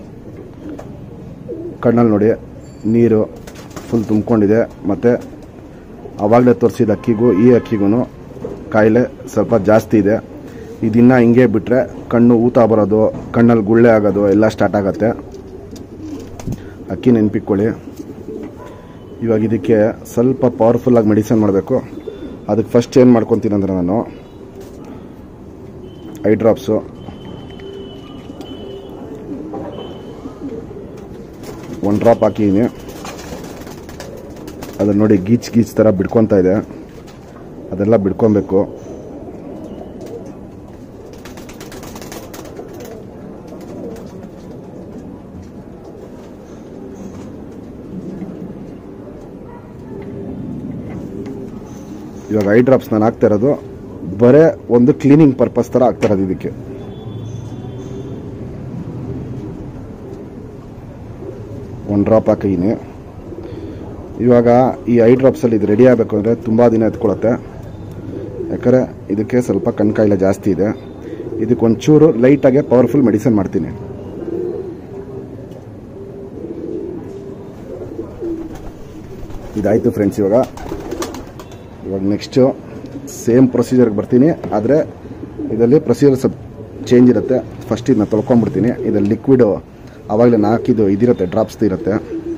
ಕಣ್ಣಲ್ಲಿ ನೋಡಿ ನೀರು ಫುಲ್ ತುಂಬಿಕೊಂಡಿದೆ ಮತ್ತು ಆವಾಗಲೇ ತೋರಿಸಿದ ಅಕ್ಕಿಗೂ ಈ ಅಕ್ಕಿಗೂ ಕಾಯಿಲೆ ಸ್ವಲ್ಪ ಜಾಸ್ತಿ ಇದೆ ಇದನ್ನ ಹಿಂಗೆ ಬಿಟ್ಟರೆ ಕಣ್ಣು ಊತ ಬರೋದು ಕಣ್ಣಲ್ಲಿ ಗುಳ್ಳೆ ಆಗೋದು ಎಲ್ಲ ಸ್ಟಾರ್ಟ್ ಆಗುತ್ತೆ ಅಕ್ಕಿ ನೆನ್ಪಿಟ್ಕೊಳ್ಳಿ ಇವಾಗ ಇದಕ್ಕೆ ಸ್ವಲ್ಪ ಪವರ್ಫುಲ್ಲಾಗಿ ಮೆಡಿಸನ್ ಮಾಡಬೇಕು ಅದಕ್ಕೆ ಫಸ್ಟ್ ಏನು ಮಾಡ್ಕೊತೀನಿ ಅಂದರೆ ನಾನು ಐ ಡ್ರಾಪ್ಸು ಒಂದು ಡ್ರಾಪ್ ಹಾಕಿದ್ದೀನಿ ಅದನ್ನ ನೋಡಿ ಗೀಚ್ ಗೀಚ್ ಥರ ಬಿಡ್ಕೊತಾ ಇದೆ ಅದೆಲ್ಲ ಬಿಡ್ಕೊಬೇಕು ಇವಾಗ ಐ ಡ್ರಾಪ್ಸ್ ನಾನು ಹಾಕ್ತಾ ಇರೋದು ಬರೇ ಒಂದು ಕ್ಲೀನಿಂಗ್ ಪರ್ಪಸ್ ಥರ ಆಗ್ತಾ ಇರೋದು ಇದಕ್ಕೆ ಒಂದು ಡ್ರಾಪ್ ಹಾಕಿದ್ದೀನಿ ಇವಾಗ ಈ ಐ ಡ್ರಾಪ್ಸಲ್ಲಿ ಇದು ರೆಡಿ ಆಗಬೇಕು ಅಂದರೆ ತುಂಬ ದಿನ ಎತ್ಕೊಳತ್ತೆ ಯಾಕಂದರೆ ಇದಕ್ಕೆ ಸ್ವಲ್ಪ ಕಣ್ಕಾಯಿಲೆ ಜಾಸ್ತಿ ಇದೆ ಇದಕ್ಕೆ ಒಂಚೂರು ಲೈಟಾಗೆ ಪವರ್ಫುಲ್ ಮೆಡಿಸಿನ್ ಮಾಡ್ತೀನಿ ಇದಾಯಿತು ಫ್ರೆಂಡ್ಸ್ ಇವಾಗ ಇವಾಗ ನೆಕ್ಸ್ಟು ಸೇಮ್ ಪ್ರೊಸೀಜರ್ಗೆ ಬರ್ತೀನಿ ಆದರೆ ಇದರಲ್ಲಿ ಪ್ರೊಸೀಜರ್ ಸ್ವಲ್ಪ ಚೇಂಜ್ ಇರುತ್ತೆ ಫಸ್ಟ್ ಇದನ್ನ ತೊಳ್ಕೊಂಬಿಡ್ತೀನಿ ಇದರಲ್ಲಿ ಲಿಕ್ವಿಡು ಆವಾಗಲೇ ನಾಲ್ಕಿದು ಇದಿರುತ್ತೆ ಡ್ರಾಪ್ಸ್ ಇರುತ್ತೆ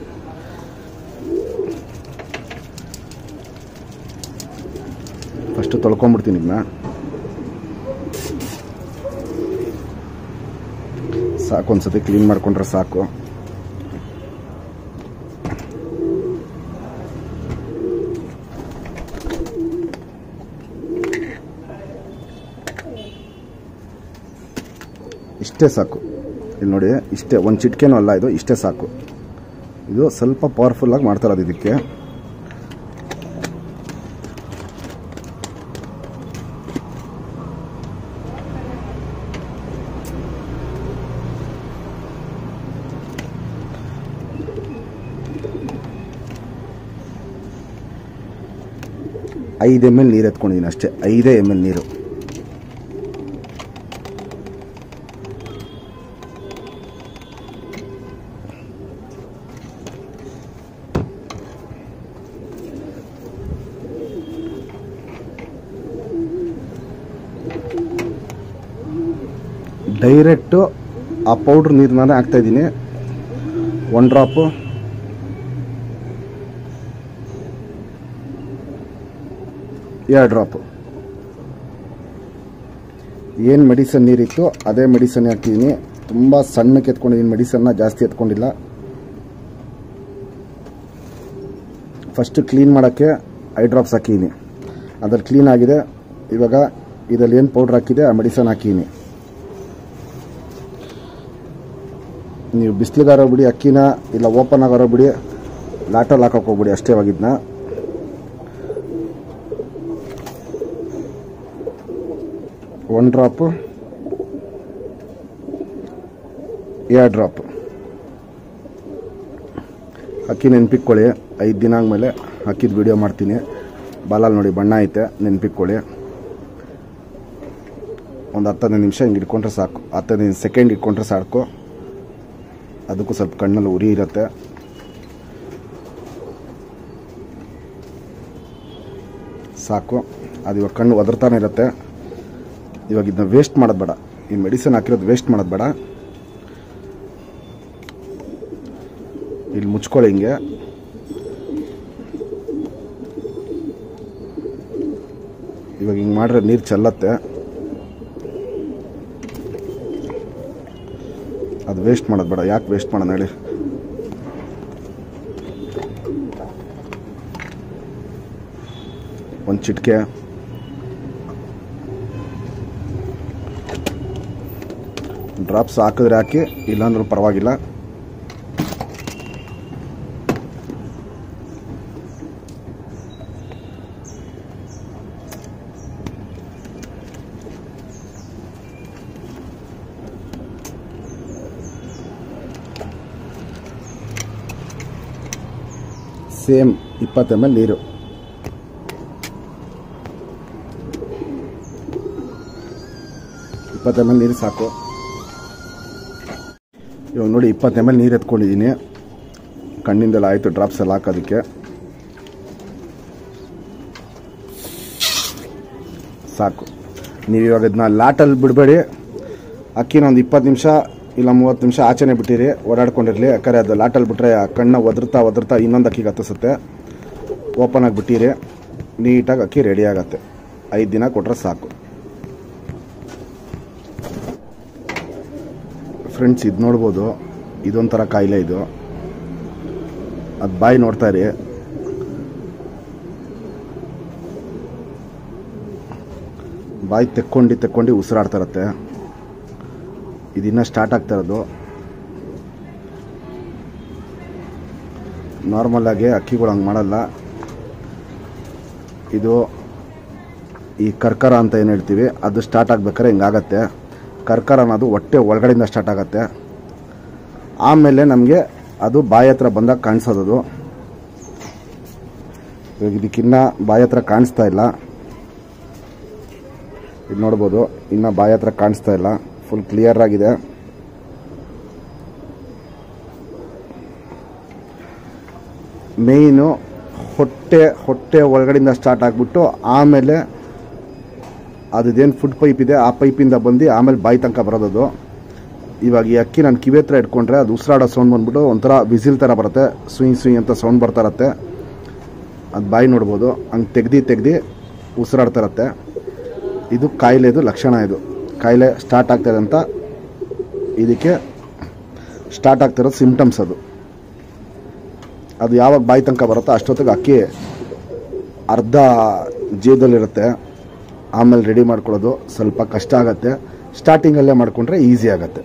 ಫಸ್ಟು ತೊಳ್ಕೊಂಬಿಡ್ತೀನಿ ಇದನ್ನ ಸಾಕು ಒಂದ್ಸತಿ ಕ್ಲೀನ್ ಮಾಡ್ಕೊಂಡ್ರೆ ಸಾಕು ಇಷ್ಟೇ ಸಾಕು ಇಲ್ಲಿ ನೋಡಿ ಇಷ್ಟೇ ಒಂದು ಚಿಟಿಕೆನೂ ಅಲ್ಲ ಇದು ಇಷ್ಟೇ ಸಾಕು ಇದು ಸ್ವಲ್ಪ ಪವರ್ಫುಲ್ಲಾಗಿ ಮಾಡ್ತಾ ಇರೋದು ಇದಕ್ಕೆ ಐದು ಎಮ್ ಎಲ್ ನೀರು ಎತ್ಕೊಂಡಿದ್ದೀನಿ ಅಷ್ಟೇ ಐದೇ ಎಮ್ ಎಲ್ ನೀರು ಡೈರೆಕ್ಟು ಆ ಪೌಡ್ರ್ ನೀರನ್ನೇ ಹಾಕ್ತಾ ಇದ್ದೀನಿ ಒನ್ ಡ್ರಾಪು ಎರಡು ಡ್ರಾಪು ಏನು ಮೆಡಿಸನ್ ನೀರಿತ್ತು ಅದೇ ಮೆಡಿಸನ್ ಹಾಕಿದ್ದೀನಿ ತುಂಬ ಸಣ್ಣಕ್ಕೆ ಎತ್ಕೊಂಡಿದ್ದೀನಿ ಮೆಡಿಸನ್ನ ಜಾಸ್ತಿ ಎತ್ಕೊಂಡಿಲ್ಲ ಫಸ್ಟ್ ಕ್ಲೀನ್ ಮಾಡೋಕ್ಕೆ ಐ ಡ್ರಾಪ್ಸ್ ಹಾಕಿದ್ದೀನಿ ಅದ್ರಲ್ಲಿ ಕ್ಲೀನ್ ಆಗಿದೆ ಇವಾಗ ಇದರಲ್ಲಿ ಏನು ಪೌಡ್ರ್ ಹಾಕಿದೆ ಆ ಮೆಡಿಸನ್ ಹಾಕಿದ್ದೀನಿ ನೀವು ಬಿಸಿಲಿಗಾರೋ ಬಿಡಿ ಅಕ್ಕಿನ ಇಲ್ಲ ಓಪನ್ ಆಗಾರೋ ಬಿಡಿ ಲಾಟಲ್ಲಿ ಹಾಕೋಕೆ ಹೋಗ್ಬಿಡಿ ಅಷ್ಟೇ ಆಗಿದ್ನ ಒನ್ ಡ್ರಾಪು ಎರಡು ಡ್ರಾಪ್ ಅಕ್ಕಿ ನೆನ್ಪಿಕ್ಕೊಳ್ಳಿ ಐದು ದಿನ ಆದಮೇಲೆ ಅಕ್ಕಿದ ವಿಡಿಯೋ ಮಾಡ್ತೀನಿ ಬಾಲಲ್ಲಿ ನೋಡಿ ಬಣ್ಣ ಐತೆ ನೆನ್ಪಿಕ್ಕೊಳ್ಳಿ ಒಂದು ಹತ್ತೈದು ನಿಮಿಷ ಹಿಂಗೆ ಇಟ್ಕೊಂಡ್ರೆ ಸಾಕು ಹತ್ತೈದು ಸೆಕೆಂಡ್ ಇಟ್ಕೊಂಡ್ರೆ ಸಾಕು ಅದಕ್ಕೂ ಸ್ವಲ್ಪ ಕಣ್ಣಲ್ಲಿ ಉರಿ ಇರುತ್ತೆ ಸಾಕು ಅದು ಇವಾಗ ಕಣ್ಣು ಒದರ್ತಾನೆ ಇರುತ್ತೆ ಇವಾಗ ಇದನ್ನ ವೇಸ್ಟ್ ಮಾಡೋದು ಬೇಡ ಈ ಮೆಡಿಸಿನ್ ಹಾಕಿರೋದು ವೇಸ್ಟ್ ಮಾಡೋದು ಬೇಡ ಇಲ್ಲಿ ಮುಚ್ಕೊಳ್ಳಿ ಹಿಂಗೆ ಇವಾಗ ಹಿಂಗೆ ಮಾಡ್ರೆ ನೀರು ಚೆಲ್ಲತ್ತೆ ಅದು ವೇಸ್ಟ್ ಮಾಡೋದು ಬೇಡ ಯಾಕೆ ವೇಸ್ಟ್ ಮಾಡೋಣ ಹೇಳಿ ಒಂದು ಚಿಟಿಕೆ ಡ್ರಾಪ್ಸ್ ಹಾಕಿದ್ರೆ ಹಾಕಿ ಇಲ್ಲಾಂದ್ರೂ ಪರವಾಗಿಲ್ಲ ಸೇಮ್ ಇಪ್ಪತ್ತು ಎಮ್ ಎಲ್ ನೀರು ಇಪ್ಪತ್ತು ಎಮ್ ಎಲ್ ನೀರು ಸಾಕು ಇವಾಗ ನೋಡಿ ಇಪ್ಪತ್ತು ಎಮ್ ಎಲ್ ನೀರು ಎತ್ಕೊಂಡಿದ್ದೀನಿ ಕಣ್ಣಿಂದೆಲ್ಲ ಆಯಿತು ಡ್ರಾಪ್ಸ್ ಎಲ್ಲ ಹಾಕೋದಕ್ಕೆ ಸಾಕು ನೀವು ಇವಾಗ ಇದನ್ನ ಲಾಟಲ್ಲಿ ಬಿಡಬೇಡಿ ಅಕ್ಕಿನ ಒಂದು ಇಪ್ಪತ್ತು ನಿಮಿಷ ಇಲ್ಲ ಮೂವತ್ತು ನಿಮಿಷ ಆಚೆನೆ ಬಿಟ್ಟಿರಿ ಓಡಾಡ್ಕೊಂಡಿರಲಿ ಯಾಕಂದರೆ ಅದು ಲಾಟಲ್ಲಿ ಬಿಟ್ಟರೆ ಆ ಕಣ್ಣ ಒದರ್ತಾ ಒದರ್ತಾ ಇನ್ನೊಂದು ಅಕ್ಕಿಗೆ ಹತ್ತಿಸುತ್ತೆ ಓಪನ್ ಆಗಿ ಬಿಟ್ಟಿರಿ ನೀಟಾಗಿ ಅಕ್ಕಿ ರೆಡಿ ಆಗತ್ತೆ ಐದು ದಿನ ಕೊಟ್ಟರೆ ಸಾಕು ಫ್ರೆಂಡ್ಸ್ ಇದು ನೋಡ್ಬೋದು ಇದೊಂಥರ ಕಾಯಿಲೆ ಇದು ಅದು ಬಾಯಿ ನೋಡ್ತಾ ಇರಿ ಬಾಯಿ ತೆಕ್ಕೊಂಡು ತೆಕ್ಕೊಂಡು ಉಸಿರಾಡ್ತಾ ಇರತ್ತೆ ಇದಿನ್ನ ಸ್ಟಾರ್ಟ್ ಆಗ್ತಾ ಇರೋದು ನಾರ್ಮಲ್ ಆಗಿ ಅಕ್ಕಿಗಳು ಹಂಗೆ ಮಾಡಲ್ಲ ಇದು ಈ ಕರ್ಕರ ಅಂತ ಏನು ಹೇಳ್ತೀವಿ ಅದು ಸ್ಟಾರ್ಟ್ ಆಗ್ಬೇಕಾದ್ರೆ ಹಿಂಗಾಗತ್ತೆ ಕರ್ಕರ ಅನ್ನೋದು ಹೊಟ್ಟೆ ಒಳಗಡೆಯಿಂದ ಸ್ಟಾರ್ಟ್ ಆಗುತ್ತೆ ಆಮೇಲೆ ನಮಗೆ ಅದು ಬಾಯಿ ಹತ್ರ ಬಂದಾಗ ಕಾಣಿಸೋದು ಅದು ಇವಾಗ ಇದಕ್ಕಿನ್ನ ಬಾಯಿ ಹತ್ರ ಕಾಣಿಸ್ತಾ ಇಲ್ಲ ಇದು ನೋಡ್ಬೋದು ಇನ್ನು ಬಾಯಿ ಹತ್ರ ಕಾಣಿಸ್ತಾ ಇಲ್ಲ ಫುಲ್ ಕ್ಲಿಯರ್ ಆಗಿದೆ ಮೇಯ್ನು ಹೊಟ್ಟೆ ಹೊಟ್ಟೆ ಒಳಗಡೆಯಿಂದ ಸ್ಟಾರ್ಟ್ ಆಗಿಬಿಟ್ಟು ಆಮೇಲೆ ಅದೇನು ಫುಡ್ ಪೈಪ್ ಇದೆ ಆ ಪೈಪಿಂದ ಬಂದು ಆಮೇಲೆ ಬಾಯಿ ತನಕ ಬರೋದದು ಇವಾಗ ಈ ಅಕ್ಕಿ ನಾನು ಕಿವಿ ಹತ್ರ ಇಟ್ಕೊಂಡ್ರೆ ಅದು ಉಸಿರಾಡೋ ಸೌಂಡ್ ಬಂದ್ಬಿಟ್ಟು ಒಂಥರ ವಿಸಿಲ್ ಥರ ಬರುತ್ತೆ ಸುಯ್ ಸುಯ್ ಅಂತ ಸೌಂಡ್ ಬರ್ತಾ ಇರತ್ತೆ ಅದು ಬಾಯಿ ನೋಡ್ಬೋದು ಹಂಗೆ ತೆಗ್ದು ತೆಗ್ದು ಉಸಿರಾಡ್ತಾ ಇರತ್ತೆ ಇದು ಕಾಯಿಲೆದು ಲಕ್ಷಣ ಇದು ಕಾಯಿಲೆ ಸ್ಟಾರ್ಟ್ ಆಗ್ತಾಯಿದೆ ಅಂತ ಇದಕ್ಕೆ ಸ್ಟಾರ್ಟ್ ಆಗ್ತಿರೋದು ಸಿಮ್ಟಮ್ಸ್ ಅದು ಅದು ಯಾವಾಗ ಬಾಯಿ ತನಕ ಬರುತ್ತೋ ಅಷ್ಟೊತ್ತಿಗೆ ಅಕ್ಕಿ ಅರ್ಧ ಜೀವದಲ್ಲಿರುತ್ತೆ ಆಮೇಲೆ ರೆಡಿ ಮಾಡ್ಕೊಳ್ಳೋದು ಸ್ವಲ್ಪ ಕಷ್ಟ ಆಗುತ್ತೆ ಸ್ಟಾರ್ಟಿಂಗಲ್ಲೇ ಮಾಡಿಕೊಂಡ್ರೆ ಈಸಿ ಆಗುತ್ತೆ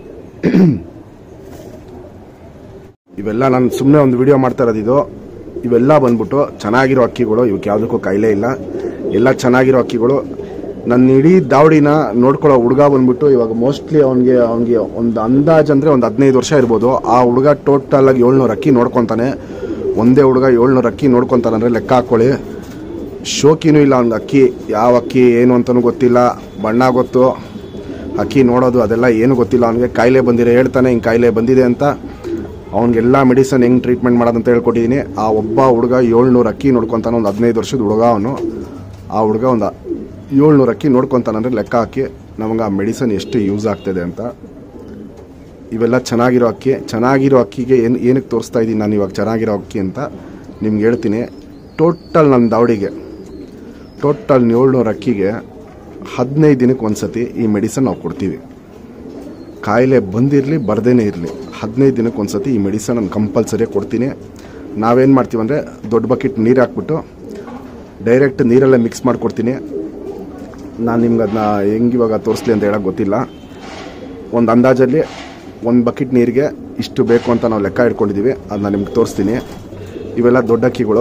ಇವೆಲ್ಲ ನಾನು ಸುಮ್ಮನೆ ಒಂದು ವಿಡಿಯೋ ಮಾಡ್ತಾ ಇರೋದು ಇದು ಇವೆಲ್ಲ ಬಂದ್ಬಿಟ್ಟು ಚೆನ್ನಾಗಿರೋ ಅಕ್ಕಿಗಳು ಇವಕ್ಕೆ ಯಾವುದಕ್ಕೂ ಕಾಯಿಲೆ ಇಲ್ಲ ಎಲ್ಲ ಚೆನ್ನಾಗಿರೋ ಅಕ್ಕಿಗಳು ನನ್ನ ಇಡೀ ದಾವಡಿನ ನೋಡ್ಕೊಳ್ಳೋ ಹುಡುಗ ಬಂದ್ಬಿಟ್ಟು ಇವಾಗ ಮೋಸ್ಟ್ಲಿ ಅವನಿಗೆ ಅವನಿಗೆ ಒಂದು ಅಂದಾಜ್ ಅಂದರೆ ಒಂದು ಹದಿನೈದು ವರ್ಷ ಇರ್ಬೋದು ಆ ಹುಡುಗ ಟೋಟಲ್ ಆಗಿ ಏಳ್ನೂರು ಅಕ್ಕಿ ನೋಡ್ಕೊತಾನೆ ಒಂದೇ ಹುಡುಗ ಏಳ್ನೂರು ಅಕ್ಕಿ ನೋಡ್ಕೊತಾನೆ ಅಂದರೆ ಲೆಕ್ಕ ಹಾಕೊಳ್ಳಿ ಶೋಕಿನೂ ಇಲ್ಲ ಅವ್ನಿಗೆ ಅಕ್ಕಿ ಯಾವ ಅಕ್ಕಿ ಏನು ಅಂತಲೂ ಗೊತ್ತಿಲ್ಲ ಬಣ್ಣ ಗೊತ್ತು ಅಕ್ಕಿ ನೋಡೋದು ಅದೆಲ್ಲ ಏನು ಗೊತ್ತಿಲ್ಲ ಅವನಿಗೆ ಕಾಯಿಲೆ ಬಂದಿರೋ ಹೇಳ್ತಾನೆ ಹಿಂಗೆ ಕಾಯಿಲೆ ಬಂದಿದೆ ಅಂತ ಅವ್ನಿಗೆಲ್ಲ ಮೆಡಿಸನ್ ಹೆಂಗೆ ಟ್ರೀಟ್ಮೆಂಟ್ ಮಾಡೋದಂತ ಹೇಳ್ಕೊಟ್ಟಿದ್ದೀನಿ ಆ ಒಬ್ಬ ಹುಡುಗ ಏಳ್ನೂರು ಅಕ್ಕಿ ನೋಡ್ಕೊತಾನೆ ಒಂದು ಹದಿನೈದು ವರ್ಷದ ಹುಡುಗ ಅವನು ಆ ಹುಡುಗ ಒಂದು ಏಳ್ನೂರು ಅಕ್ಕಿ ನೋಡ್ಕೊತಾನಂದ್ರೆ ಲೆಕ್ಕ ಹಾಕಿ ನಮಗೆ ಆ ಮೆಡಿಸನ್ ಎಷ್ಟು ಯೂಸ್ ಆಗ್ತಿದೆ ಅಂತ ಇವೆಲ್ಲ ಚೆನ್ನಾಗಿರೋ ಅಕ್ಕಿ ಚೆನ್ನಾಗಿರೋ ಅಕ್ಕಿಗೆ ಏನು ಏನಕ್ಕೆ ತೋರಿಸ್ತಾ ಇದ್ದೀನಿ ನಾನು ಇವಾಗ ಚೆನ್ನಾಗಿರೋ ಅಕ್ಕಿ ಅಂತ ನಿಮ್ಗೆ ಹೇಳ್ತೀನಿ ಟೋಟಲ್ ನನ್ನ ದಾವಡಿಗೆ ಟೋಟಲ್ ಏಳ್ನೂರು ಅಕ್ಕಿಗೆ ಹದಿನೈದು ದಿನಕ್ಕೆ ಒಂದು ಸತಿ ಈ ಮೆಡಿಸನ್ ನಾವು ಕೊಡ್ತೀವಿ ಕಾಯಿಲೆ ಬಂದಿರಲಿ ಬರ್ದೇನೆ ಇರಲಿ ಹದಿನೈದು ದಿನಕ್ಕೆ ಒಂದು ಸತಿ ಈ ಮೆಡಿಸನ್ ನಾನು ಕಂಪಲ್ಸರಿ ಕೊಡ್ತೀನಿ ನಾವೇನು ಮಾಡ್ತೀವಿ ಅಂದರೆ ದೊಡ್ಡ ಬಕೆಟ್ ನೀರು ಹಾಕ್ಬಿಟ್ಟು ಡೈರೆಕ್ಟ್ ನೀರಲ್ಲೇ ಮಿಕ್ಸ್ ಮಾಡಿಕೊಡ್ತೀನಿ ನಾನು ನಿಮ್ಗೆ ಅದನ್ನ ಹೆಂಗೆ ಇವಾಗ ತೋರಿಸ್ಲಿ ಅಂತ ಹೇಳೋಕ್ಕೆ ಗೊತ್ತಿಲ್ಲ ಒಂದು ಅಂದಾಜಲ್ಲಿ ಒಂದು ಬಕೆಟ್ ನೀರಿಗೆ ಇಷ್ಟು ಬೇಕು ಅಂತ ನಾವು ಲೆಕ್ಕ ಇಟ್ಕೊಂಡಿದ್ದೀವಿ ಅದನ್ನ ನಿಮ್ಗೆ ತೋರಿಸ್ತೀನಿ ಇವೆಲ್ಲ ದೊಡ್ಡ ಅಕ್ಕಿಗಳು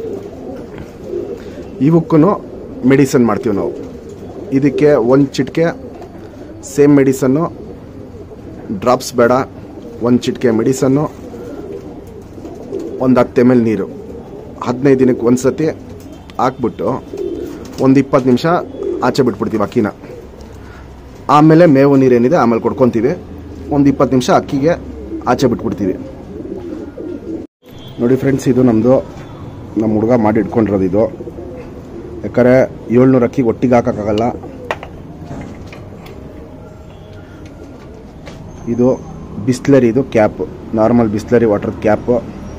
ಇವಕ್ಕೂ ಮೆಡಿಸನ್ ಮಾಡ್ತೀವಿ ನಾವು ಇದಕ್ಕೆ ಒಂದು ಚಿಟಿಕೆ ಸೇಮ್ ಮೆಡಿಸನ್ನು ಡ್ರಾಪ್ಸ್ ಬೇಡ ಒಂದು ಚಿಟಿಕೆ ಮೆಡಿಸನ್ನು ಒಂದು ಹತ್ತು ಎಮ್ ಎಲ್ ನೀರು ಹದಿನೈದು ದಿನಕ್ಕೆ ಒಂದು ಸತಿ ಹಾಕ್ಬಿಟ್ಟು ಒಂದು ಇಪ್ಪತ್ತು ನಿಮಿಷ ಆಚೆ ಬಿಟ್ಬಿಡ್ತೀವಿ ಅಕ್ಕಿನ ಆಮೇಲೆ ಮೇವು ನೀರೇನಿದೆ ಆಮೇಲೆ ಕೊಡ್ಕೊತೀವಿ ಒಂದು ಇಪ್ಪತ್ತು ನಿಮಿಷ ಅಕ್ಕಿಗೆ ಆಚೆ ಬಿಟ್ಬಿಡ್ತೀವಿ ನೋಡಿ ಫ್ರೆಂಡ್ಸ್ ಇದು ನಮ್ಮದು ನಮ್ಮ ಹುಡುಗ ಮಾಡಿ ಇಟ್ಕೊಂಡಿರೋದು ಇದು ಯಾಕಂದರೆ ಏಳ್ನೂರು ಅಕ್ಕಿಗೆ ಒಟ್ಟಿಗೆ ಹಾಕೋಕ್ಕಾಗಲ್ಲ ಇದು ಬಿಸ್ಲರಿ ಇದು cap normal Bisleri water cap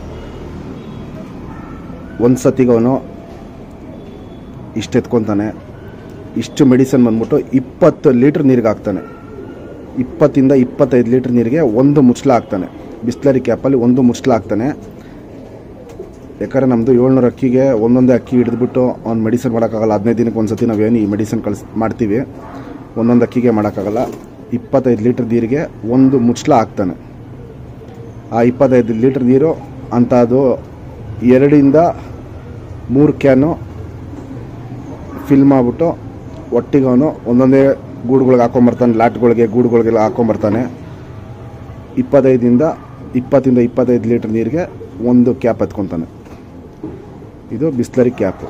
ಒಂದು ಸತಿಗವನು ಇಷ್ಟು ಎತ್ಕೊತಾನೆ ಇಷ್ಟು ಮೆಡಿಸನ್ ಬಂದ್ಬಿಟ್ಟು ಇಪ್ಪತ್ತು ಲೀಟ್ರ್ ನೀರಿಗೆ ಹಾಕ್ತಾನೆ ಇಪ್ಪತ್ತಿಂದ ಇಪ್ಪತ್ತೈದು ಲೀಟ್ರ್ ನೀರಿಗೆ ಒಂದು ಮುಚ್ಚಲ ಹಾಕ್ತಾನೆ ಬಿಸ್ಲರಿ ಕ್ಯಾಪಲ್ಲಿ ಒಂದು ಮುಚ್ಚಲ ಹಾಕ್ತಾನೆ ಯಾಕಂದರೆ ನಮ್ಮದು ಏಳ್ನೂರು ಅಕ್ಕಿಗೆ ಒಂದೊಂದೇ ಅಕ್ಕಿ ಹಿಡಿದ್ಬಿಟ್ಟು ಅವ್ನು ಮೆಡಿಸನ್ ಮಾಡೋಕ್ಕಾಗಲ್ಲ ಹದಿನೈದು ದಿನಕ್ಕೆ ಒಂದು ಸತಿ ನಾವೇನು ಈ ಮೆಡಿಸನ್ ಕಳಿಸ್ ಮಾಡ್ತೀವಿ ಒಂದೊಂದು ಅಕ್ಕಿಗೆ ಮಾಡೋಕ್ಕಾಗಲ್ಲ ಇಪ್ಪತ್ತೈದು ಲೀಟ್ರ್ ನೀರಿಗೆ ಒಂದು ಮುಚ್ಚಲ ಹಾಕ್ತಾನೆ ಆ ಇಪ್ಪತ್ತೈದು ಲೀಟ್ರ್ ನೀರು ಅಂತ ಅದು ಎರಡರಿಂದ ಮೂರು ಕ್ಯಾನು ಫಿಲ್ ಮಾಡಿಬಿಟ್ಟು ಒಟ್ಟಿಗೆ ಅವನು ಒಂದೊಂದೇ ಗೂಡುಗಳಿಗೆ ಹಾಕೊಂಬರ್ತಾನೆ ಲಾಟ್ಗಳಿಗೆ ಗೂಡುಗಳಿಗೆಲ್ಲ ಹಾಕೊಂಬರ್ತಾನೆ ಇಪ್ಪತ್ತೈದಿಂದ ಇಪ್ಪತ್ತಿಂದ ಇಪ್ಪತ್ತೈದು ಲೀಟ್ರ್ ನೀರಿಗೆ ಒಂದು ಕ್ಯಾಪ್ ಎತ್ಕೊತಾನೆ ಇದು ಬಿಸ್ಲರಿ ಕ್ಯಾಪು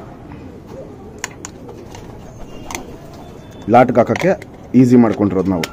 ಲಾಟ್ಗೆ ಹಾಕೋಕ್ಕೆ ಈಸಿ ಮಾಡ್ಕೊಂಡಿರೋದು ನಾವು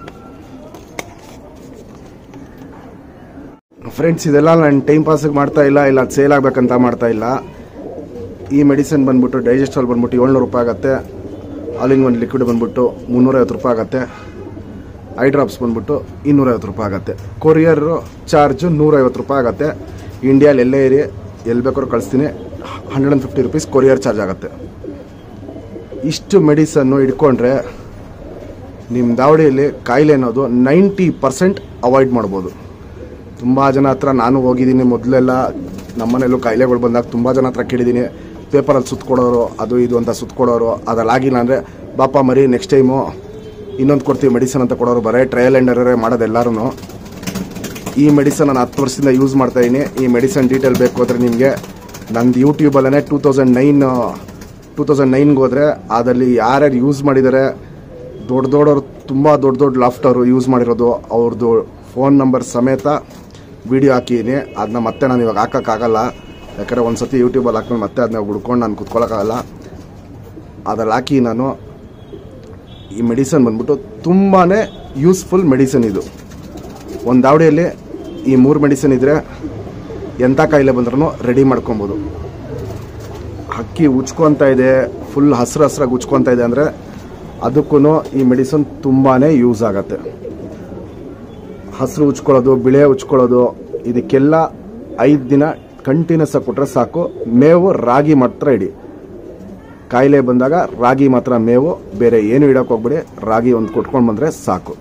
ಫ್ರೆಂಡ್ಸ್ ಇದೆಲ್ಲ ನಾನು ಟೈಮ್ ಪಾಸಿಗೆ ಮಾಡ್ತಾ ಇಲ್ಲ ಇಲ್ಲ ಅದು ಸೇಲ್ ಆಗಬೇಕಂತ ಮಾಡ್ತಾ ಇಲ್ಲ ಈ ಮೆಡಿಸಿನ್ ಬಂದ್ಬಿಟ್ಟು ಡೈಜೆಸ್ಟಲ್ ಬಂದ್ಬಿಟ್ಟು ಏಳ್ನೂರು ರೂಪಾಯಿ ಆಗುತ್ತೆ ಆಲ್ ಇನ್ ಒನ್ ಲಿಕ್ವಿಡ್ ಬಂದ್ಬಿಟ್ಟು ಮುನ್ನೂರೈವತ್ತು ರೂಪಾಯಿ ಆಗುತ್ತೆ ಐ ಡ್ರಾಪ್ಸ್ ಬಂದ್ಬಿಟ್ಟು ಇನ್ನೂರೈವತ್ತು ರೂಪಾಯಿ ಆಗುತ್ತೆ ಕೊರಿಯರ್ ಚಾರ್ಜು ನೂರೈವತ್ತು ರೂಪಾಯಿ ಆಗುತ್ತೆ ಇಂಡಿಯಾಲಿ ಎಲ್ಲೇ ಇರಿ ಎಲ್ಲಿ ಬೇಕಾದ್ರೂ ಕಳಿಸ್ತೀನಿ hundred and fifty rupees courier charge ಆಗುತ್ತೆ ಇಷ್ಟು ಮೆಡಿಸನ್ನು ಇಟ್ಕೊಂಡ್ರೆ ನಿಮ್ಮ ದಾವಡಿಯಲ್ಲಿ ಕಾಯಿಲೆ ಅನ್ನೋದು ನೈಂಟಿ ಪರ್ಸೆಂಟ್ ಅವಾಯ್ಡ್ ಮಾಡ್ಬೋದು ತುಂಬ ಜನ ಹತ್ರ ನಾನು ಹೋಗಿದ್ದೀನಿ ಮೊದಲೆಲ್ಲ ನಮ್ಮನೆಯಲ್ಲೂ ಕಾಯಿಲೆಗಳು ಬಂದಾಗ ತುಂಬ ಜನ ಹತ್ರ ಕೇಳಿದ್ದೀನಿ ಪೇಪರಲ್ಲಿ ಸುತ್ತಕೊಡೋರು ಅದು ಇದು ಅಂತ ಸುತ್ತಕೊಡೋರು ಅದಲ್ಲಾಗಿಲ್ಲ ಅಂದರೆ ಬಾಪ ಮರಿ ನೆಕ್ಸ್ಟ್ ಟೈಮು ಇನ್ನೊಂದು ಕೊಡ್ತೀವಿ ಮೆಡಿಸನ್ ಅಂತ ಕೊಡೋರು ಬರೀ ಟ್ರಯಲ್ ಆ್ಯಂಡ್ ಎರರೇ ಮಾಡೋದು ಎಲ್ಲರೂ ಈ ಮೆಡಿಸನ್ ನಾನು ಹತ್ತು ವರ್ಷದಿಂದ ಯೂಸ್ ಮಾಡ್ತಾ ಇದ್ದೀನಿ ಈ ಮೆಡಿಸನ್ ಡೀಟೇಲ್ ಬೇಕು ಅಂದರೆ ನಿಮಗೆ ನಂದು ಯೂಟ್ಯೂಬಲ್ಲೇ two thousand nine two thousand ನೈನ್ಗೆ ಹೋದರೆ ಅದರಲ್ಲಿ ಯಾರ್ಯಾರು ಯೂಸ್ ಮಾಡಿದ್ದಾರೆ ದೊಡ್ಡ ದೊಡ್ಡವ್ರು ತುಂಬ ದೊಡ್ಡ ದೊಡ್ಡ ಲಾಫ್ಟರು ಯೂಸ್ ಮಾಡಿರೋದು ಅವ್ರದ್ದು ಫೋನ್ ನಂಬರ್ ಸಮೇತ ವಿಡಿಯೋ ಹಾಕಿದ್ದೀನಿ ಅದನ್ನ ಮತ್ತೆ ನಾನು ಇವಾಗ ಹಾಕೋಕ್ಕಾಗಲ್ಲ ಯಾಕಂದರೆ ಒಂದು ಸತಿ ಯೂಟ್ಯೂಬಲ್ಲಿ ಹಾಕ್ಕೊಂಡು ಮತ್ತೆ ಅದನ್ನ ಹುಡ್ಕೊಂಡು ನಾನು ಕುತ್ಕೊಳ್ಳೋಕ್ಕಾಗಲ್ಲ ಅದ್ರಲ್ಲಿ ಹಾಕಿ ನಾನು ಈ ಮೆಡಿಸನ್ ಬಂದ್ಬಿಟ್ಟು ತುಂಬಾ ಯೂಸ್ಫುಲ್ ಮೆಡಿಸನ್ ಇದು ಒಂದು ದಾವಡಿಯಲ್ಲಿ ಈ ಮೂರು ಮೆಡಿಸನ್ ಇದ್ದರೆ ಎಂಥ ಕಾಯಿಲೆ ಬಂದ್ರೂ ರೆಡಿ ಮಾಡ್ಕೊಬೋದು ಹಕ್ಕಿ ಉಚ್ಕೊತಾ ಇದೆ ಫುಲ್ ಹಸ್ರು ಹಸ್ರಾಗಿ ಉಚ್ಕೊತಾ ಇದೆ ಅಂದರೆ ಅದಕ್ಕೂ ಈ ಮೆಡಿಸನ್ ತುಂಬಾ ಯೂಸ್ ಆಗತ್ತೆ ಹಸಿರು ಉಚ್ಕೊಳ್ಳೋದು ಬಿಳೆ ಉಚ್ಕೊಳ್ಳೋದು ಇದಕ್ಕೆಲ್ಲ ಐದು ದಿನ ಕಂಟಿನ್ಯೂಸ್ ಆಗಿ ಕೊಟ್ಟರೆ ಸಾಕು ಮೇವು ರಾಗಿ ಮಾತ್ರ ಇಡಿ ಕಾಯಿಲೆ ಬಂದಾಗ ರಾಗಿ ಮಾತ್ರ ಮೇವು ಬೇರೆ ಏನು ಇಡಕ್ಕೆ ಹೋಗ್ಬಿಡಿ ರಾಗಿ ಒಂದು ಕೊಟ್ಕೊಂಡು ಬಂದರೆ ಸಾಕು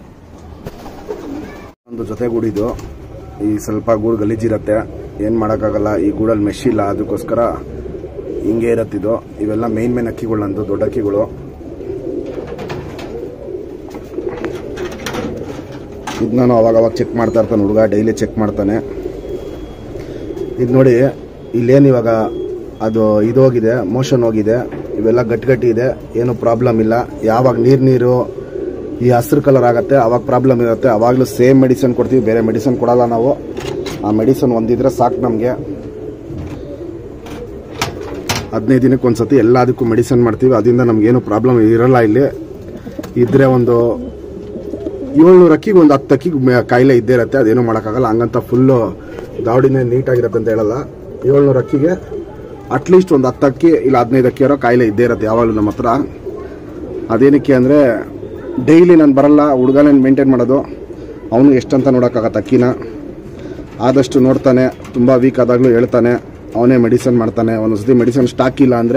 ಒಂದು ಜೊತೆ ಗೂಡಿದು ಈ ಸ್ವಲ್ಪ ಗೂಡು ಗಲೀಜಿರತ್ತೆ ಏನು ಮಾಡೋಕ್ಕಾಗಲ್ಲ ಈ ಗೂಡಲ್ಲಿ ಮೆಶ್ ಇಲ್ಲ ಅದಕ್ಕೋಸ್ಕರ ಹಿಂಗೆ ಇರತ್ತಿದು ಇವೆಲ್ಲ ಮೇನ್ ಮೇನ್ ಅಕ್ಕಿಗಳು ನಂದು ದೊಡ್ಡ ಅಕ್ಕಿಗಳು ಇದು ನಾನು ಅವಾಗ ಅವಾಗ ಚೆಕ್ ಮಾಡ್ತಾ ಇರ್ತಾನೆ ಹುಡುಗ ಡೈಲಿ ಚೆಕ್ ಮಾಡ್ತಾನೆ ಇದು ನೋಡಿ ಇಲ್ಲೇನು ಇವಾಗ ಅದು ಇದು ಹೋಗಿದೆ ಮೋಷನ್ ಹೋಗಿದೆ ಇವೆಲ್ಲ ಗಟ್ಟಿ ಗಟ್ಟಿ ಇದೆ ಏನು ಪ್ರಾಬ್ಲಮ್ ಇಲ್ಲ ಯಾವಾಗ ನೀರು ನೀರು ಈ ಹಸಿರು ಕಲರ್ ಆಗುತ್ತೆ ಅವಾಗ ಪ್ರಾಬ್ಲಮ್ ಇರುತ್ತೆ ಅವಾಗಲೂ ಸೇಮ್ ಮೆಡಿಸನ್ ಕೊಡ್ತೀವಿ ಬೇರೆ ಮೆಡಿಸನ್ ಕೊಡಲ್ಲ ನಾವು ಆ ಮೆಡಿಸನ್ ಒಂದಿದ್ರೆ ಸಾಕು ನಮಗೆ ಹದಿನೈದು ದಿನಕ್ಕೆ ಒಂದ್ಸತಿ ಎಲ್ಲದಕ್ಕೂ ಮೆಡಿಸನ್ ಮಾಡ್ತೀವಿ ಅದರಿಂದ ನಮಗೇನು ಪ್ರಾಬ್ಲಮ್ ಇರಲ್ಲ ಇಲ್ಲಿ ಇದ್ರೆ ಒಂದು ಏಳ್ನೂರು ಅಕ್ಕಿಗೆ ಒಂದು ಹತ್ತು ಅಕ್ಕಿಗೆ ಮೆ- ಕಾಯಿಲೆ ಇದ್ದೇ ಇರುತ್ತೆ ಅದೇನು ಮಾಡೋಕ್ಕಾಗಲ್ಲ ಹಂಗಂತ ಫುಲ್ಲು ದಾವಡಿನೇ ನೀಟಾಗಿರುತ್ತೆ ಅಂತ ಹೇಳಲ್ಲ ಏಳ್ನೂರು ಅಕ್ಕಿಗೆ ಅಟ್ಲೀಸ್ಟ್ ಒಂದು ಹತ್ತು ಅಕ್ಕಿ ಇಲ್ಲ ಹದಿನೈದು ಅಕ್ಕಿ ಇರೋ ಕಾಯಿಲೆ ಇದ್ದೇ ಇರುತ್ತೆ ಯಾವಾಗಲೂ ನಮ್ಮ ಹತ್ರ ಅದೇನಕ್ಕೆ ಅಂದರೆ ಡೈಲಿ ನಾನು ಬರಲ್ಲ ಹುಡುಗನೇ ಮೇಂಟೈನ್ ಮಾಡೋದು ಅವನು ಎಷ್ಟಂತ ನೋಡೋಕ್ಕಾಗತ್ತೆ ಅಕ್ಕಿನ ಆದಷ್ಟು ನೋಡ್ತಾನೆ ತುಂಬ ವೀಕ್ ಆದಾಗಲೂ ಹೇಳ್ತಾನೆ ಅವನೇ ಮೆಡಿಸನ್ ಮಾಡ್ತಾನೆ ಒಂದೊಂದ್ಸತಿ ಮೆಡಿಸನ್ ಸ್ಟಾಕ್ ಇಲ್ಲ ಅಂದರೆ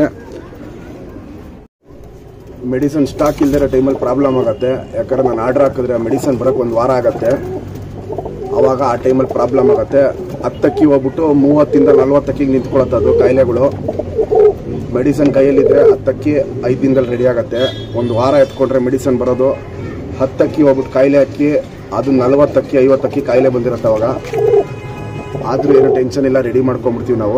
ಮೆಡಿಸನ್ ಸ್ಟಾಕ್ ಇಲ್ದಿರೋ ಟೈಮಲ್ಲಿ ಪ್ರಾಬ್ಲಮ್ ಆಗುತ್ತೆ ಯಾಕಂದ್ರೆ ನಾನು ಆರ್ಡರ್ ಹಾಕಿದ್ರೆ ಮೆಡಿಸನ್ ಬರೋಕ್ಕೆ ಒಂದು ವಾರ ಆಗುತ್ತೆ ಅವಾಗ ಆ ಟೈಮಲ್ಲಿ ಪ್ರಾಬ್ಲಮ್ ಆಗುತ್ತೆ ಹತ್ತಕ್ಕಿ ಹೋಗ್ಬಿಟ್ಟು ಮೂವತ್ತಿಂದ ನಲ್ವತ್ತಕ್ಕಿಗೆ ನಿಂತ್ಕೊಳತ್ತೆ ಅದು ಕಾಯಿಲೆಗಳು ಮೆಡಿಸನ್ ಕೈಯಲ್ಲಿದ್ದರೆ ಹತ್ತಕ್ಕಿ ಐದು ದಿನದಲ್ಲಿ ರೆಡಿ ಆಗುತ್ತೆ ಒಂದು ವಾರ ಎತ್ಕೊಂಡ್ರೆ ಮೆಡಿಸನ್ ಬರೋದು ಹತ್ತಕ್ಕಿ ಹೋಗ್ಬಿಟ್ಟು ಕಾಯಿಲೆ ಅಕ್ಕಿ ಅದು ನಲ್ವತ್ತಕ್ಕಿ ಐವತ್ತಕ್ಕಿ ಕಾಯಿಲೆ ಬಂದಿರುತ್ತೆ ಅವಾಗ ಆದರೂ ಏನು ಟೆನ್ಷನ್ ಇಲ್ಲ ರೆಡಿ ಮಾಡ್ಕೊಂಡ್ಬಿಡ್ತೀವಿ ನಾವು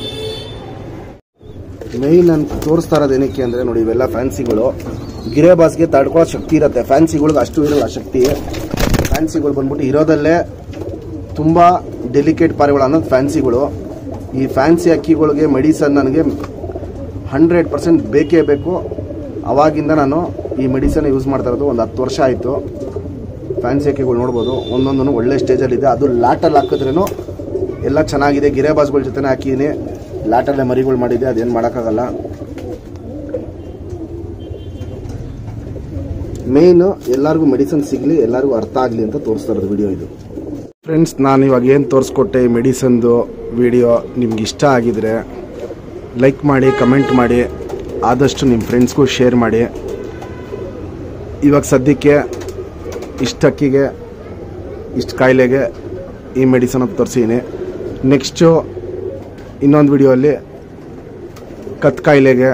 ಮೈನ್ ನಾನು ತೋರಿಸ್ತಾ ಇರೋದು ಏನಕ್ಕೆ ಅಂದರೆ ನೋಡಿ ಇವೆಲ್ಲ ಫ್ಯಾನ್ಸಿಗಳು ಗಿರೇಬಾಸ್ಗೆ ತಡ್ಕೊಳ್ಳೋ ಶಕ್ತಿ ಇರುತ್ತೆ ಫ್ಯಾನ್ಸಿಗಳಿಗೆ ಅಷ್ಟು ಇರಲ್ಲ ಶಕ್ತಿ ಫ್ಯಾನ್ಸಿಗಳು ಬಂದ್ಬಿಟ್ಟು ಇರೋದಲ್ಲೇ ತುಂಬ ಡೆಲಿಕೇಟ್ ಪಾರಿಗಳು ಅನ್ನೋದು ಫ್ಯಾನ್ಸಿಗಳು ಈ ಫ್ಯಾನ್ಸಿ ಅಕ್ಕಿಗಳಿಗೆ ಮೆಡಿಸನ್ ನನಗೆ ಹಂಡ್ರೆಡ್ ಪರ್ಸೆಂಟ್ ಬೇಕೇ ಬೇಕು ಅವಾಗಿಂದ ನಾನು ಈ ಮೆಡಿಸನ್ ಯೂಸ್ ಮಾಡ್ತಾ ಇರೋದು ಒಂದು ಹತ್ತು ವರ್ಷ ಆಯಿತು ಫ್ಯಾನ್ಸಿ ಅಕ್ಕಿಗಳು ನೋಡ್ಬೋದು ಒಂದೊಂದನ್ನು ಒಳ್ಳೆ ಸ್ಟೇಜಲ್ಲಿದೆ ಅದು ಲಾಟಲ್ಲಿ ಹಾಕಿದ್ರೂ ಎಲ್ಲ ಚೆನ್ನಾಗಿದೆ ಗಿರೇಬಾಸ್ಗಳ ಜೊತೆನೇ ಹಾಕಿದ್ದೀನಿ ಲಾಟಲ್ಲೇ ಮರಿಗಳು ಮಾಡಿದೆ ಅದೇನು ಮಾಡೋಕ್ಕಾಗಲ್ಲ ಮೇಯ್ನು ಎಲ್ಲರಿಗೂ ಮೆಡಿಸನ್ ಸಿಗಲಿ ಎಲ್ಲರಿಗೂ ಅರ್ಥ ಆಗಲಿ ಅಂತ ತೋರಿಸ್ತಾ ಇರೋದು ವಿಡಿಯೋ ಇದು ಫ್ರೆಂಡ್ಸ್ ನಾನು ಇವಾಗ ಏನು ತೋರಿಸ್ಕೊಟ್ಟೆ ಈ ಮೆಡಿಸನ್ದು ವಿಡಿಯೋ ನಿಮ್ಗೆ ಇಷ್ಟ ಆಗಿದರೆ ಲೈಕ್ ಮಾಡಿ ಕಮೆಂಟ್ ಮಾಡಿ ಆದಷ್ಟು ನಿಮ್ಮ ಫ್ರೆಂಡ್ಸ್ಗೂ ಶೇರ್ ಮಾಡಿ ಇವಾಗ ಸದ್ಯಕ್ಕೆ ಇಷ್ಟು ಅಕ್ಕಿಗೆ ಇಷ್ಟು ಕಾಯಿಲೆಗೆ ಈ ಮೆಡಿಸನ್ ಅಂತ ತೋರಿಸಿದ್ದೀನಿ ನೆಕ್ಸ್ಟು ಇನ್ನೊಂದು ವಿಡಿಯೋಲ್ಲಿ ಕತ್ ಕಾಯಿಲೆಗೆ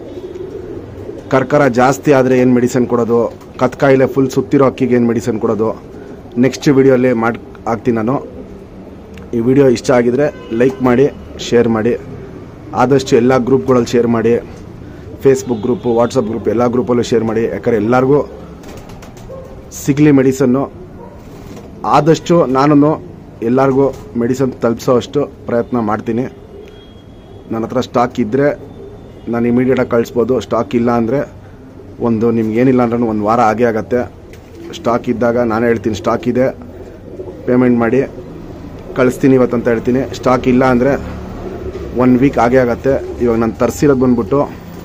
ಕರ್ಕರ ಜಾಸ್ತಿ ಆದರೆ ಏನು ಮೆಡಿಸನ್ ಕೊಡೋದು ಕತ್ ಕಾಯಿಲೆ ಫುಲ್ ಸುತ್ತಿರೋ ಅಕ್ಕಿಗೆ ಏನು ಮೆಡಿಸನ್ ಕೊಡೋದು ನೆಕ್ಸ್ಟ್ ವಿಡಿಯೋಲ್ಲಿ ಮಾಡಿ ಹಾಕ್ತೀನಿ ನಾನು ಈ ವಿಡಿಯೋ ಇಷ್ಟ ಆಗಿದರೆ ಲೈಕ್ ಮಾಡಿ ಶೇರ್ ಮಾಡಿ ಆದಷ್ಟು ಎಲ್ಲ ಗ್ರೂಪ್ಗಳಲ್ಲಿ ಶೇರ್ ಮಾಡಿ ಫೇಸ್ಬುಕ್ ಗ್ರೂಪು ವಾಟ್ಸಪ್ ಗ್ರೂಪ್ ಎಲ್ಲ ಗ್ರೂಪಲ್ಲೂ ಶೇರ್ ಮಾಡಿ ಯಾಕಂದರೆ ಎಲ್ಲರಿಗೂ ಸಿಗಲಿ ಮೆಡಿಸನ್ನು ಆದಷ್ಟು ನಾನು ಎಲ್ಲರಿಗೂ ಮೆಡಿಸನ್ ತಲುಪಿಸೋ ಅಷ್ಟು ಪ್ರಯತ್ನ ಮಾಡ್ತೀನಿ ನನ್ನ ಹತ್ರ ಸ್ಟಾಕ್ ಇದ್ದರೆ ನಾನು ಇಮಿಡಿಯೇಟಾಗಿ ಕಳಿಸ್ಬೋದು ಸ್ಟಾಕ್ ಇಲ್ಲ ಅಂದರೆ ಒಂದು ನಿಮ್ಗೆ ಏನಿಲ್ಲ ಅಂದ್ರೂ ಒಂದು ವಾರ ಆಗೇ ಆಗತ್ತೆ ಸ್ಟಾಕ್ ಇದ್ದಾಗ ನಾನು ಹೇಳ್ತೀನಿ ಸ್ಟಾಕ್ ಇದೆ ಪೇಮೆಂಟ್ ಮಾಡಿ ಕಳಿಸ್ತೀನಿ ಇವತ್ತಂತ ಹೇಳ್ತೀನಿ ಸ್ಟಾಕ್ ಇಲ್ಲ ಅಂದರೆ ಒನ್ ವೀಕ್ ಆಗೇ ಆಗತ್ತೆ ಇವಾಗ ನಾನು ತರಿಸಿರೋದು ಬಂದ್ಬಿಟ್ಟು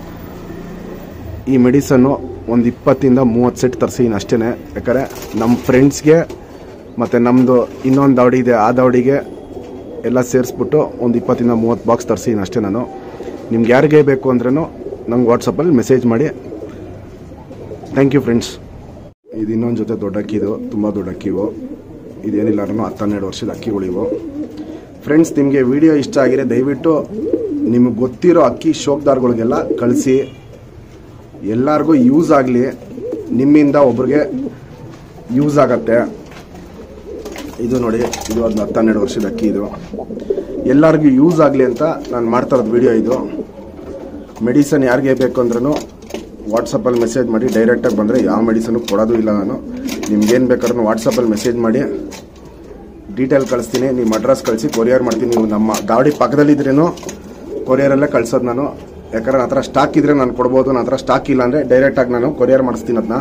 ಈ ಮೆಡಿಸನ್ನು ಒಂದು ಇಪ್ಪತ್ತಿಂದ ಮೂವತ್ತು ಸೆಟ್ ತರಿಸಿದ್ದೀನಿ ಅಷ್ಟೇ ಯಾಕಂದರೆ ನಮ್ಮ ಫ್ರೆಂಡ್ಸ್ಗೆ ಮತ್ತು ನಮ್ಮದು ಇನ್ನೊಂದು ದಾವಡಿ ಇದೆ ಆ ದಾವಡಿಗೆ ಎಲ್ಲ ಸೇರಿಸ್ಬಿಟ್ಟು ಒಂದು ಇಪ್ಪತ್ತಿಂದ ಮೂವತ್ತು ಬಾಕ್ಸ್ ತರಿಸಿದ್ದೀನಿ ಅಷ್ಟೇ ನಾನು ನಿಮ್ಗೆ ಯಾರಿಗೆ ಬೇಕು ಅಂದ್ರೂ ನಂಗೆ ವಾಟ್ಸಪ್ಪಲ್ಲಿ ಮೆಸೇಜ್ ಮಾಡಿ ಥ್ಯಾಂಕ್ ಯು ಫ್ರೆಂಡ್ಸ್ ಇದು ಇನ್ನೊಂದು ಜೊತೆ ದೊಡ್ಡ ಅಕ್ಕಿದು ತುಂಬ ದೊಡ್ಡ ಅಕ್ಕಿವು ಇದೇನಿಲ್ಲ ಅಂದ್ರೂ ಹತ್ತು ಹನ್ನೆರಡು ವರ್ಷದ ಅಕ್ಕಿಗಳಿವು ಫ್ರೆಂಡ್ಸ್ ನಿಮಗೆ ವಿಡಿಯೋ ಇಷ್ಟ ಆಗಿದ್ರೆ ದಯವಿಟ್ಟು ನಿಮಗೆ ಗೊತ್ತಿರೋ ಅಕ್ಕಿ ಶೋಕ್ದಾರ್ಗಳಿಗೆಲ್ಲ ಕಳಿಸಿ ಎಲ್ಲರಿಗೂ ಯೂಸ್ ಆಗಲಿ ನಿಮ್ಮಿಂದ ಒಬ್ರಿಗೆ ಯೂಸ್ ಆಗತ್ತೆ ಇದು ನೋಡಿ ಇದು ಒಂದು ಹತ್ತು ಹನ್ನೆರಡು ವರ್ಷದ ಅಕ್ಕಿ ಇದು ಎಲ್ಲರಿಗೂ ಯೂಸ್ ಆಗಲಿ ಅಂತ ನಾನು ಮಾಡ್ತಾ ಇರೋದು ವಿಡಿಯೋ ಇದು ಮೆಡಿಸನ್ ಯಾರಿಗೆ ಬೇಕು ಅಂದ್ರೂ ವಾಟ್ಸಪ್ಪಲ್ಲಿ ಮೆಸೇಜ್ ಮಾಡಿ ಡೈರೆಕ್ಟಾಗಿ ಬಂದರೆ ಯಾವ ಮೆಡಿಸನು ಕೊಡೋದು ಇಲ್ಲ ನಾನು ನಿಮ್ಗೇನು ಬೇಕಾದ್ರೂ ವಾಟ್ಸಪ್ಪಲ್ಲಿ ಮೆಸೇಜ್ ಮಾಡಿ ಡೀಟೇಲ್ ಕಳಿಸ್ತೀನಿ ನಿಮ್ಮ ಅಡ್ರೆಸ್ ಕಳಿಸಿ ಕೊರಿಯರ್ ಮಾಡ್ತೀನಿ ನೀವು ನಮ್ಮ ಗಾಡಿ ಪಕ್ಕದಲ್ಲಿದ್ರೇನು ಕೊರಿಯರಲ್ಲೇ ಕಳ್ಸೋದು ನಾನು ಯಾಕಂದ್ರೆ ನನ್ನ ಹತ್ರ ಸ್ಟಾಕ್ ಇದ್ರೆ ನಾನು ಕೊಡ್ಬೋದು ನನ್ನ ಹತ್ರ ಸ್ಟಾಕ್ ಇಲ್ಲ ಅಂದರೆ ಡೈರೆಕ್ಟಾಗಿ ನಾನು ಕೊರಿಯರ್ ಮಾಡಿಸ್ತೀನಿ ಅದನ್ನ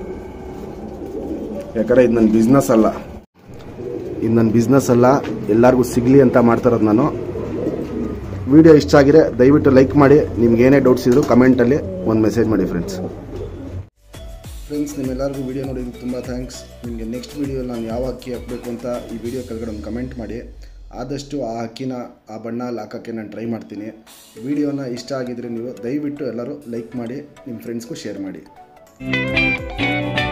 ಯಾಕಂದರೆ ಇದು ನನ್ನ ಬಿಸ್ನೆಸ್ ಅಲ್ಲ ಇದು ನನ್ನ ಬಿಸ್ನೆಸ್ ಅಲ್ಲ ಎಲ್ಲರಿಗೂ ಸಿಗಲಿ ಅಂತ ಮಾಡ್ತಾ ಇರೋದು ನಾನು ವಿಡಿಯೋ ಇಷ್ಟ ಆಗಿದ್ರೆ ದಯವಿಟ್ಟು ಲೈಕ್ ಮಾಡಿ ನಿಮ್ಗೆ ಏನೇ ಡೌಟ್ಸ್ ಇದ್ರು ಕಮೆಂಟಲ್ಲಿ ಒಂದು ಮೆಸೇಜ್ ಮಾಡಿ ಫ್ರೆಂಡ್ಸ್ ಫ್ರೆಂಡ್ಸ್ ನಿಮ್ಮೆಲ್ಲರಿಗೂ ವಿಡಿಯೋ ನೋಡಿದ್ದಕ್ಕೆ ತುಂಬ ಥ್ಯಾಂಕ್ಸ್ ನಿಮಗೆ ನೆಕ್ಸ್ಟ್ ವಿಡಿಯೋ ನಾನು ಯಾವ ಅಕ್ಕಿ ಹಾಕಬೇಕು ಅಂತ ಈ ವಿಡಿಯೋ ಕೆಳಗಡೆ ಒಂದು ಕಮೆಂಟ್ ಮಾಡಿ ಆದಷ್ಟು ಆ ಅಕ್ಕಿನ ಆ ಬಣ್ಣ ಅಲ್ಲಿ ಹಾಕೋಕ್ಕೆ ನಾನು ಟ್ರೈ ಮಾಡ್ತೀನಿ ವಿಡಿಯೋನ ಇಷ್ಟ ಆಗಿದ್ರೆ ನೀವು ದಯವಿಟ್ಟು ಎಲ್ಲರೂ ಲೈಕ್ ಮಾಡಿ ನಿಮ್ಮ ಫ್ರೆಂಡ್ಸ್ಗೂ ಶೇರ್ ಮಾಡಿ